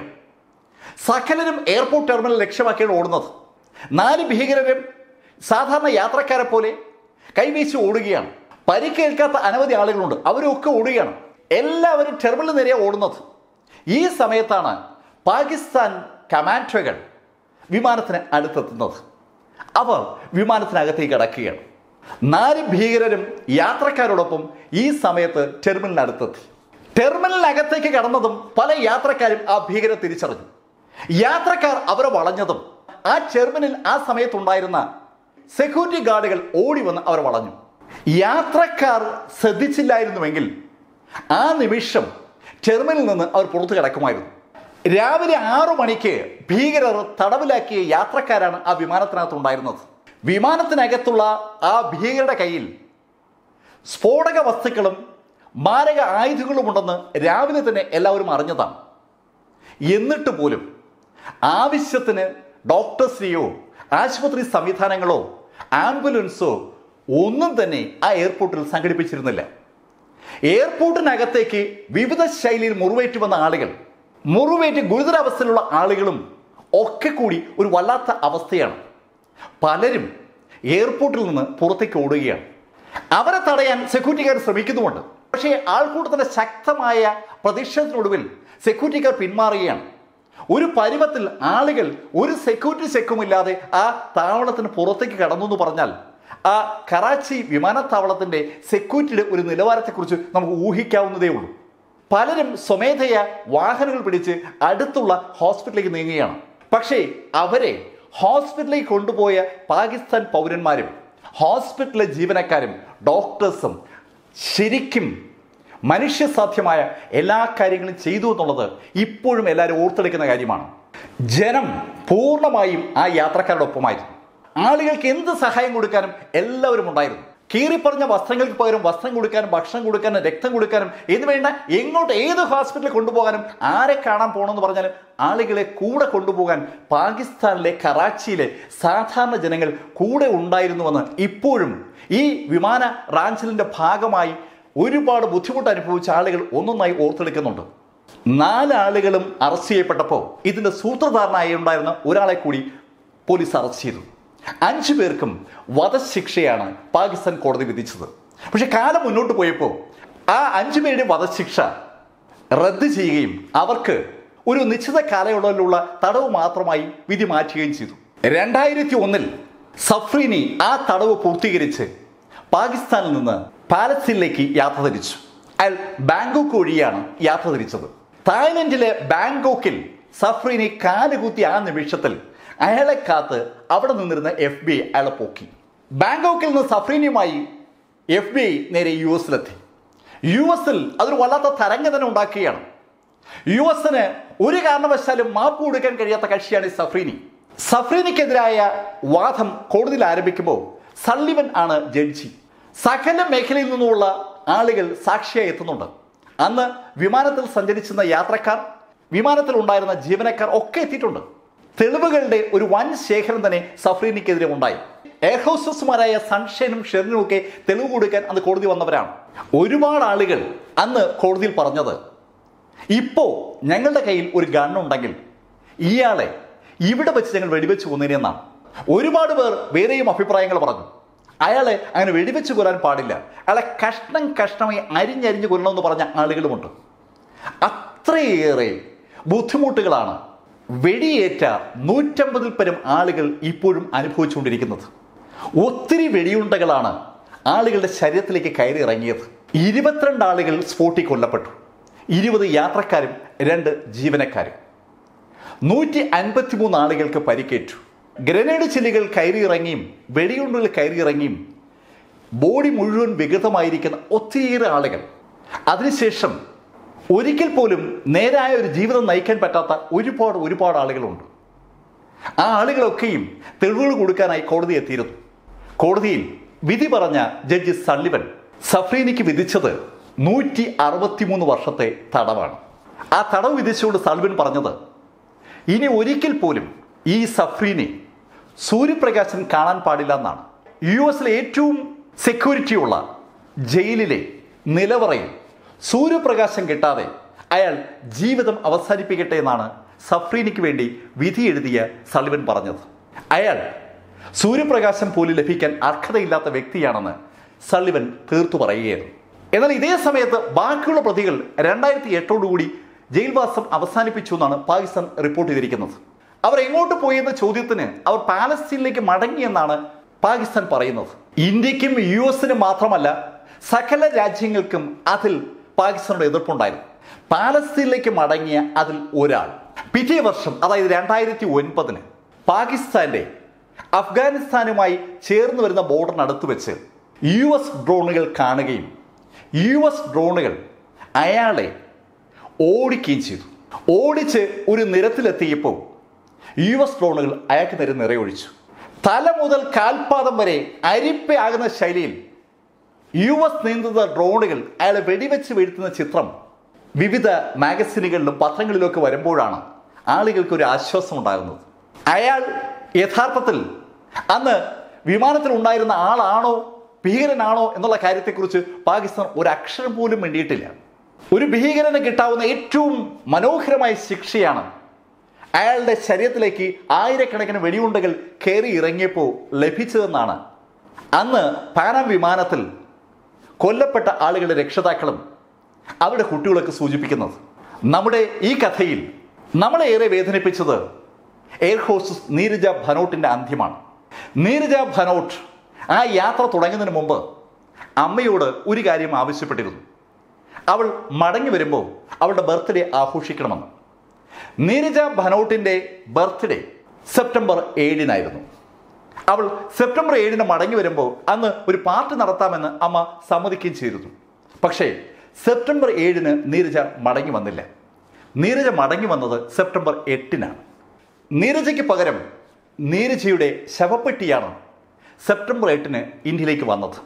സകലരും എയർപോർട്ട് ടെർമിനൽ ലക്ഷ്യമാക്കിയാണ് ഓടുന്നത് നാല് ഭീകരരും സാധാരണ യാത്രക്കാരെ പോലെ കൈവീശി ഓടുകയാണ് പരിക്കേൽക്കാത്ത അനവധി ആളുകളുണ്ട് അവരൊക്കെ ഓടുകയാണ് എല്ലാവരും ടെർമിനൽ നേരെ ഓടുന്നത് ഈ സമയത്താണ് പാകിസ്ഥാൻ കമാൻഡോകൾ വിമാനത്തിന് അടുത്തെത്തുന്നത് അവർ വിമാനത്തിനകത്തേക്ക് കടക്കുകയാണ് നാല് ഭീകരരും യാത്രക്കാരോടൊപ്പം ഈ സമയത്ത് ടെർമിനലിനടുത്തെത്തി ടെർമിനലിനകത്തേക്ക് കടന്നതും പല യാത്രക്കാരും ആ ഭീകരെ തിരിച്ചറിഞ്ഞു യാത്രക്കാർ അവരെ വളഞ്ഞതും ആ ടെർമിനൽ ആ സമയത്തുണ്ടായിരുന്ന സെക്യൂരിറ്റി ഗാർഡുകൾ ഓടി വന്ന് അവർ വളഞ്ഞു യാത്രക്കാർ ശ്രദ്ധിച്ചില്ലായിരുന്നുവെങ്കിൽ ആ നിമിഷം ടെർമിനലിൽ നിന്ന് അവർ പുറത്തു കിടക്കുമായിരുന്നു രാവിലെ ആറു മണിക്ക് ഭീകരർ തടവിലാക്കിയ യാത്രക്കാരാണ് ആ വിമാനത്തിനകത്ത് ഉണ്ടായിരുന്നത് വിമാനത്തിനകത്തുള്ള ആ ഭീകരരുടെ കയ്യിൽ സ്ഫോടക വസ്തുക്കളും മാരക ആയുധങ്ങളും ഉണ്ടെന്ന് രാവിലെ തന്നെ എല്ലാവരും അറിഞ്ഞതാണ് എന്നിട്ട് പോലും ആവശ്യത്തിന് ഡോക്ടേഴ്സിനെയോ ആശുപത്രി സംവിധാനങ്ങളോ ആംബുലൻസോ ഒന്നും തന്നെ ആ എയർപോർട്ടിൽ സംഘടിപ്പിച്ചിരുന്നില്ല എയർപോർട്ടിനകത്തേക്ക് വിവിധ ശൈലിയിൽ മുറിവേറ്റ് വന്ന ആളുകൾ മുറിവേറ്റ് ഗുരുതരാവസ്ഥയിലുള്ള ആളുകളും ഒക്കെ കൂടി ഒരു വല്ലാത്ത അവസ്ഥയാണ് പലരും എയർപോർട്ടിൽ നിന്ന് പുറത്തേക്ക് ഓടുകയാണ് അവരെ തടയാൻ സെക്യൂരിറ്റിക്കാർ ശ്രമിക്കുന്നുമുണ്ട് പക്ഷേ ആൾക്കൂട്ടത്തിന്റെ ശക്തമായ പ്രതിഷേധത്തിനൊടുവിൽ സെക്യൂരിറ്റിക്കാർ പിന്മാറുകയാണ് ഒരു പരുവത്തിൽ ആളുകൾ ഒരു സെക്യൂരിറ്റി ചെക്കുമില്ലാതെ ആ താവളത്തിന് പുറത്തേക്ക് കടന്നു എന്ന് പറഞ്ഞാൽ ആ കറാച്ചി വിമാനത്താവളത്തിന്റെ സെക്യൂരിറ്റിയുടെ ഒരു നിലവാരത്തെക്കുറിച്ച് നമുക്ക് ഊഹിക്കാവുന്നതേ ഉള്ളൂ പലരും സ്വമേധയ വാഹനങ്ങൾ പിടിച്ച് അടുത്തുള്ള ഹോസ്പിറ്റലിലേക്ക് നീങ്ങുകയാണ് പക്ഷേ അവരെ ഹോസ്പിറ്റലിലേക്ക് കൊണ്ടുപോയ പാകിസ്ഥാൻ പൗരന്മാരും ഹോസ്പിറ്റലിലെ ജീവനക്കാരും ഡോക്ടേഴ്സും ശരിക്കും മനുഷ്യസാധ്യമായ എല്ലാ കാര്യങ്ങളും ചെയ്തു എന്നുള്ളത് ഇപ്പോഴും എല്ലാവരും ഓർത്തെടുക്കുന്ന കാര്യമാണ് ജനം പൂർണ്ണമായും ആ യാത്രക്കാരുടെ ഒപ്പമായിരുന്നു ആളുകൾക്ക് എന്ത് സഹായം കൊടുക്കാനും എല്ലാവരും ഉണ്ടായിരുന്നു കീറിപ്പറഞ്ഞ വസ്ത്രങ്ങൾക്ക് പകരം വസ്ത്രം കൊടുക്കാനും ഭക്ഷണം കൊടുക്കാനും രക്തം കൊടുക്കാനും എന്ന് വേണ്ട എങ്ങോട്ട് ഏത് ഹോസ്പിറ്റലിൽ കൊണ്ടുപോകാനും ആരെ കാണാൻ പോകണമെന്ന് പറഞ്ഞാലും ആളുകളെ കൂടെ കൊണ്ടുപോകാൻ പാകിസ്ഥാനിലെ കറാച്ചിയിലെ സാധാരണ ജനങ്ങൾ കൂടെ ഉണ്ടായിരുന്നുവെന്ന് ഇപ്പോഴും ഈ വിമാന റാഞ്ചലിന്റെ ഭാഗമായി ഒരുപാട് ബുദ്ധിമുട്ട് അനുഭവിച്ച ആളുകൾ ഒന്നൊന്നായി ഓർത്തെടുക്കുന്നുണ്ട് നാലാളുകളും അറസ്റ്റ് ചെയ്യപ്പെട്ടപ്പോൾ ഇതിന്റെ സൂത്രധാരനായി ഉണ്ടായിരുന്ന ഒരാളെ കൂടി പോലീസ് അറസ്റ്റ് ചെയ്തു അഞ്ചു പേർക്കും വധശിക്ഷയാണ് പാകിസ്ഥാൻ കോടതി വിധിച്ചത് പക്ഷെ കാലം മുന്നോട്ട് പോയപ്പോൾ ആ അഞ്ചു പേരുടെ വധശിക്ഷ റദ്ദ് ചെയ്യുകയും അവർക്ക് ഒരു നിശ്ചിത കാലയളവിലുള്ള തടവ് മാത്രമായി വിധി മാറ്റുകയും ചെയ്തു രണ്ടായിരത്തി ഒന്നിൽ സഫ്രീനി ആ തടവ് പൂർത്തീകരിച്ച് പാകിസ്ഥാനിൽ നിന്ന് പാലസ്തീനിലേക്ക് യാത്ര തിരിച്ചു അയാൾ ബാങ്കോക്ക് വഴിയാണ് യാത്ര തിരിച്ചത് തായ്ലൻഡിലെ ബാങ്കോക്കിൽ സഫ്രീനി കാലുകുത്തി ആ നിമിഷത്തിൽ അയാളെ കാത്ത് അവിടെ നിന്നിരുന്ന എഫ് ബി ഐ അയാളെ പോക്കി ബാങ്കോക്കിൽ നിന്ന് സഫ്രീനിയുമായി എഫ് ബി ഐ നേരെ യു എസിലെത്തി യു എസിൽ അതൊരു വല്ലാത്ത തരംഗം തന്നെ ഉണ്ടാക്കുകയാണ് യു എസിന് ഒരു കാരണവശാലും മാപ്പ് കൊടുക്കാൻ കഴിയാത്ത കക്ഷിയാണ് ഈ സഫ്രീനി സഫ്രീനിക്കെതിരായ വാദം കോടതിയിൽ ആരംഭിക്കുമ്പോൾ സള്ളിവൻ ആണ് ജഡ്ജി സകല മേഖലയിൽ നിന്നുമുള്ള ആളുകൾ സാക്ഷിയായി എത്തുന്നുണ്ട് അന്ന് വിമാനത്തിൽ സഞ്ചരിച്ചിരുന്ന യാത്രക്കാർ വിമാനത്തിൽ ഉണ്ടായിരുന്ന ജീവനക്കാർ ഒക്കെ എത്തിയിട്ടുണ്ട് തെളിവുകളുടെ ഒരു വൻ ശേഖരം തന്നെ സഫ്രീനിക്കെതിരെ ഉണ്ടായി എയർ ഹോസ്റ്റസുമാരായ സൺഷൈനും ഷെറിനും ഒക്കെ തെളിവ് കൊടുക്കാൻ അന്ന് കോടതി വന്നവരാണ് ഒരുപാട് ആളുകൾ അന്ന് കോടതിയിൽ പറഞ്ഞത് ഇപ്പോ ഞങ്ങളുടെ കയ്യിൽ ഒരു ഗണ്ണുണ്ടെങ്കിൽ ഇയാളെ ഇവിടെ വെച്ച് ഞങ്ങൾ വെടിവെച്ച് കൊന്നതിനെന്നാണ് ഒരുപാട് പേർ വേറെയും അഭിപ്രായങ്ങൾ പറഞ്ഞു അയാളെ അങ്ങനെ വെടിവെച്ച് കൊല്ലാൻ പാടില്ല അയാളെ കഷ്ണം കഷ്ണമായി അരിഞ്ഞരിഞ്ഞ് കൊല്ലണമെന്ന് പറഞ്ഞ ആളുകളുമുണ്ട് അത്രയേറെ ബുദ്ധിമുട്ടുകളാണ് വെടിയേറ്റ നൂറ്റമ്പതിൽ പരം ആളുകൾ ഇപ്പോഴും അനുഭവിച്ചുകൊണ്ടിരിക്കുന്നത് ഒത്തിരി വെടിയുണ്ടകളാണ് ആളുകളുടെ ശരീരത്തിലേക്ക് കയറി ഇറങ്ങിയത് ഇരുപത്തിരണ്ട് ആളുകൾ സ്പോട്ടിൽ കൊല്ലപ്പെട്ടു ഇരുപത് യാത്രക്കാരും രണ്ട് ജീവനക്കാരും നൂറ്റി അൻപത്തിമൂന്ന് ആളുകൾക്ക് പരിക്കേറ്റു ഗ്രനേഡ് ചില്ലുകൾ കയറിയിറങ്ങിയും വെടിയുണ്ടുകൾ കയറിയിറങ്ങിയും ബോഡി മുഴുവൻ വികൃതമായിരിക്കുന്ന ഒത്തിരിയേറെ ആളുകൾ അതിനുശേഷം ഒരിക്കൽ പോലും നേരായ ഒരു ജീവിതം നയിക്കാൻ പറ്റാത്ത ഒരുപാട് ഒരുപാട് ആളുകളുണ്ട് ആ ആളുകളൊക്കെയും തെളിവുകൾ കൊടുക്കാനായി കോടതി എത്തിയിരുന്നു കോടതിയിൽ വിധി പറഞ്ഞ ജഡ്ജി സള്ളിവൻ സഫ്രീനിക്ക് വിധിച്ചത് നൂറ്റി അറുപത്തിമൂന്ന് വർഷത്തെ തടവാണ് ആ തടവ് വിധിച്ചുകൊണ്ട് സൾവിൻ പറഞ്ഞത് ഇനി ഒരിക്കൽ പോലും ഈ സഫ്രീനെ സൂര്യപ്രകാശൻ കാണാൻ പാടില്ല എന്നാണ് യു എസിലെ ഏറ്റവും സെക്യൂരിറ്റി ഉള്ള ജയിലിലെ നിലവറയിൽ സൂര്യപ്രകാശം കിട്ടാതെ അയാൾ ജീവിതം അവസാനിപ്പിക്കട്ടെ എന്നാണ് സഫ്രീനിക്ക് വേണ്ടി വിധി എഴുതിയ സളിവൻ പറഞ്ഞത് അയാൾ സൂര്യപ്രകാശം പോലും ലഭിക്കാൻ അർഹതയില്ലാത്ത വ്യക്തിയാണെന്ന് സള്ളിവൻ തീർത്തു പറയുകയായിരുന്നു എന്നാൽ ഇതേ സമയത്ത് ബാക്കിയുള്ള പ്രതികൾ രണ്ടായിരത്തി എട്ടോടുകൂടി ജയിൽവാസം അവസാനിപ്പിച്ചു എന്നാണ് പാകിസ്ഥാൻ റിപ്പോർട്ട് ചെയ്തിരിക്കുന്നത് അവർ എങ്ങോട്ട് പോയി എന്ന ചോദ്യത്തിന് അവർ പാലസ്തീനിലേക്ക് മടങ്ങിയെന്നാണ് പാകിസ്ഥാൻ പറയുന്നത് ഇന്ത്യക്കും യു എസിനും മാത്രമല്ല സകല രാജ്യങ്ങൾക്കും അതിൽ പാകിസ്ഥാനോട് എതിർപ്പുണ്ടായിരുന്നു പാലസ്തീനിലേക്ക് മടങ്ങിയ അതിൽ ഒരാൾ പിറ്റേ വർഷം അതായത് രണ്ടായിരത്തി ഒൻപതിന് പാകിസ്ഥാന്റെ അഫ്ഗാനിസ്ഥാനുമായി ചേർന്ന് വരുന്ന ബോർഡറിനടുത്ത് വെച്ച് യു എസ് ഡ്രോണുകൾ കാണുകയും യു എസ് ഡ്രോണുകൾ അയാളെ ഓടിക്കുകയും ചെയ്തു ഓടിച്ച് ഒരു നിരത്തിലെത്തിയപ്പോൾ യു എസ് ഡ്രോണുകൾ അയാൾക്ക് നേരെ നിറയൊഴിച്ചു തല മുതൽ കാൽപാദം വരെ അരിപ്പയാകുന്ന ശൈലിയിൽ യു എസ് നീന്തുന്ന ഡ്രോണുകൾ അയാളെ വെടിവെച്ച് വീഴ്ത്തുന്ന ചിത്രം വിവിധ മാഗസിനുകളിലും പത്രങ്ങളിലും ഒക്കെ വരുമ്പോഴാണ് ആളുകൾക്ക് ഒരു ആശ്വാസം ഉണ്ടാകുന്നത് അയാൾ യഥാർത്ഥത്തിൽ അന്ന് വിമാനത്തിൽ ഉണ്ടായിരുന്ന ആളാണോ ഭീകരനാണോ എന്നുള്ള കാര്യത്തെക്കുറിച്ച് പാകിസ്ഥാൻ ഒരു അക്ഷരം പോലും വേണ്ടിയിട്ടില്ല ഒരു ഭീകരന് കിട്ടാവുന്ന ഏറ്റവും മനോഹരമായ ശിക്ഷയാണ് അയാളുടെ ശരീരത്തിലേക്ക് ആയിരക്കണക്കിന് വെടിയുണ്ടകൾ കയറി ഇറങ്ങിയപ്പോൾ ലഭിച്ചതെന്നാണ് അന്ന് പാനാം വിമാനത്തിൽ കൊല്ലപ്പെട്ട ആളുകളുടെ രക്ഷിതാക്കളും അവരുടെ കുട്ടികളൊക്കെ സൂചിപ്പിക്കുന്നത് നമ്മുടെ ഈ കഥയിൽ നമ്മളെ ഏറെ വേദനിപ്പിച്ചത് എയർ ഹോസ്റ്റസ് നീരജ ഭനോട്ടിന്റെ അന്ത്യമാണ് നീരജ ഭനോട്ട് ആ യാത്ര തുടങ്ങുന്നതിന് മുമ്പ് അമ്മയോട് ഒരു കാര്യം ആവശ്യപ്പെട്ടിരുന്നു അവൾ മടങ്ങി വരുമ്പോൾ അവളുടെ ബർത്ത്ഡേ ആഘോഷിക്കണമെന്ന് നീരജ ഭനോട്ടിന്റെ ബർത്ത്ഡേ സെപ്റ്റംബർ ഏഴിനായിരുന്നു അവൾ സെപ്റ്റംബർ ഏഴിന് മടങ്ങി വരുമ്പോൾ അന്ന് ഒരു പാർട്ടി നടത്താമെന്ന് അമ്മ സമ്മതിക്കുകയും ചെയ്തിരുന്നു പക്ഷേ സെപ്റ്റംബർ ഏഴിന് നീരജ മടങ്ങി വന്നില്ല നീരജ മടങ്ങി വന്നത് സെപ്റ്റംബർ എട്ടിനാണ് നീരജയ്ക്ക് പകരം നീരജയുടെ ശവപ്പെട്ടിയാണ് സെപ്റ്റംബർ എട്ടിന് ഇന്ത്യയിലേക്ക് വന്നത്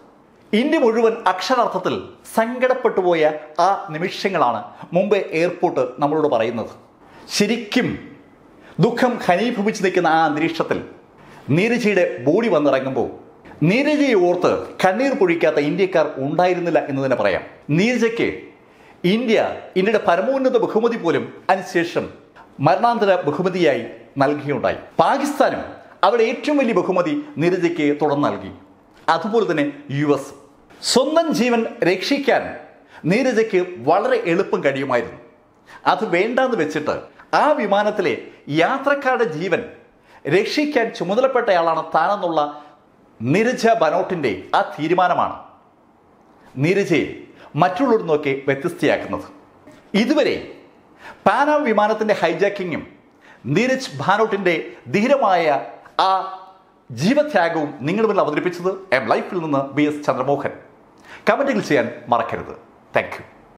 ഇന്ത്യ മുഴുവൻ അക്ഷരാർത്ഥത്തിൽ സങ്കടപ്പെട്ടു പോയ ആ നിമിഷങ്ങളാണ് മുംബൈ എയർപോർട്ട് നമ്മളോട് പറയുന്നത് ശരിക്കും ദുഃഖം ഖനീഭവിച്ച് നിൽക്കുന്ന ആ അന്തരീക്ഷത്തിൽ നീരജയുടെ ബോഡി വന്നിറങ്ങുമ്പോൾ നീരജയെ ഓർത്ത് കണ്ണീർ പൊഴിക്കാത്ത ഇന്ത്യക്കാർ ഉണ്ടായിരുന്നില്ല എന്ന് തന്നെ പറയാം നീരജയ്ക്ക് ഇന്ത്യ ഇന്ത്യയുടെ പരമോന്നത ബഹുമതി പോലും അതിനുശേഷം മരണാന്തര ബഹുമതിയായി നൽകുകയുണ്ടായി പാകിസ്ഥാനും അവിടെ ഏറ്റവും വലിയ ബഹുമതി നീരജയ്ക്ക് തുടർന്ന് നൽകി അതുപോലെ തന്നെ യു എസ് സ്വന്തം ജീവൻ രക്ഷിക്കാൻ നീരജയ്ക്ക് വളരെ എളുപ്പം കഴിയുമായിരുന്നു അത് വേണ്ടാന്ന് വെച്ചിട്ട് ആ വിമാനത്തിലെ യാത്രക്കാരുടെ ജീവൻ രക്ഷിക്കാൻ ചുമതലപ്പെട്ടയാളാണ് താനെന്നുള്ള നീരജ ബനോട്ടിന്റെ ആ തീരുമാനമാണ് നീരജയെ മറ്റുള്ളവരിൽ നിന്നൊക്കെ വ്യത്യസ്തയാക്കുന്നത് ഇതുവരെ പാനാം വിമാനത്തിന്റെ ഹൈജാക്കിങ്ങും നീരജ് ഭാനോട്ടിന്റെ ധീരമായ ആ ജീവത്യാഗവും നിങ്ങളുടെ മുന്നിൽ അവതരിപ്പിച്ചത് എം ലൈഫിൽ നിന്ന് ബി എസ് ചന്ദ്രമോഹൻ കമന്റുകൾ ചെയ്യാൻ മറക്കരുത് താങ്ക് യു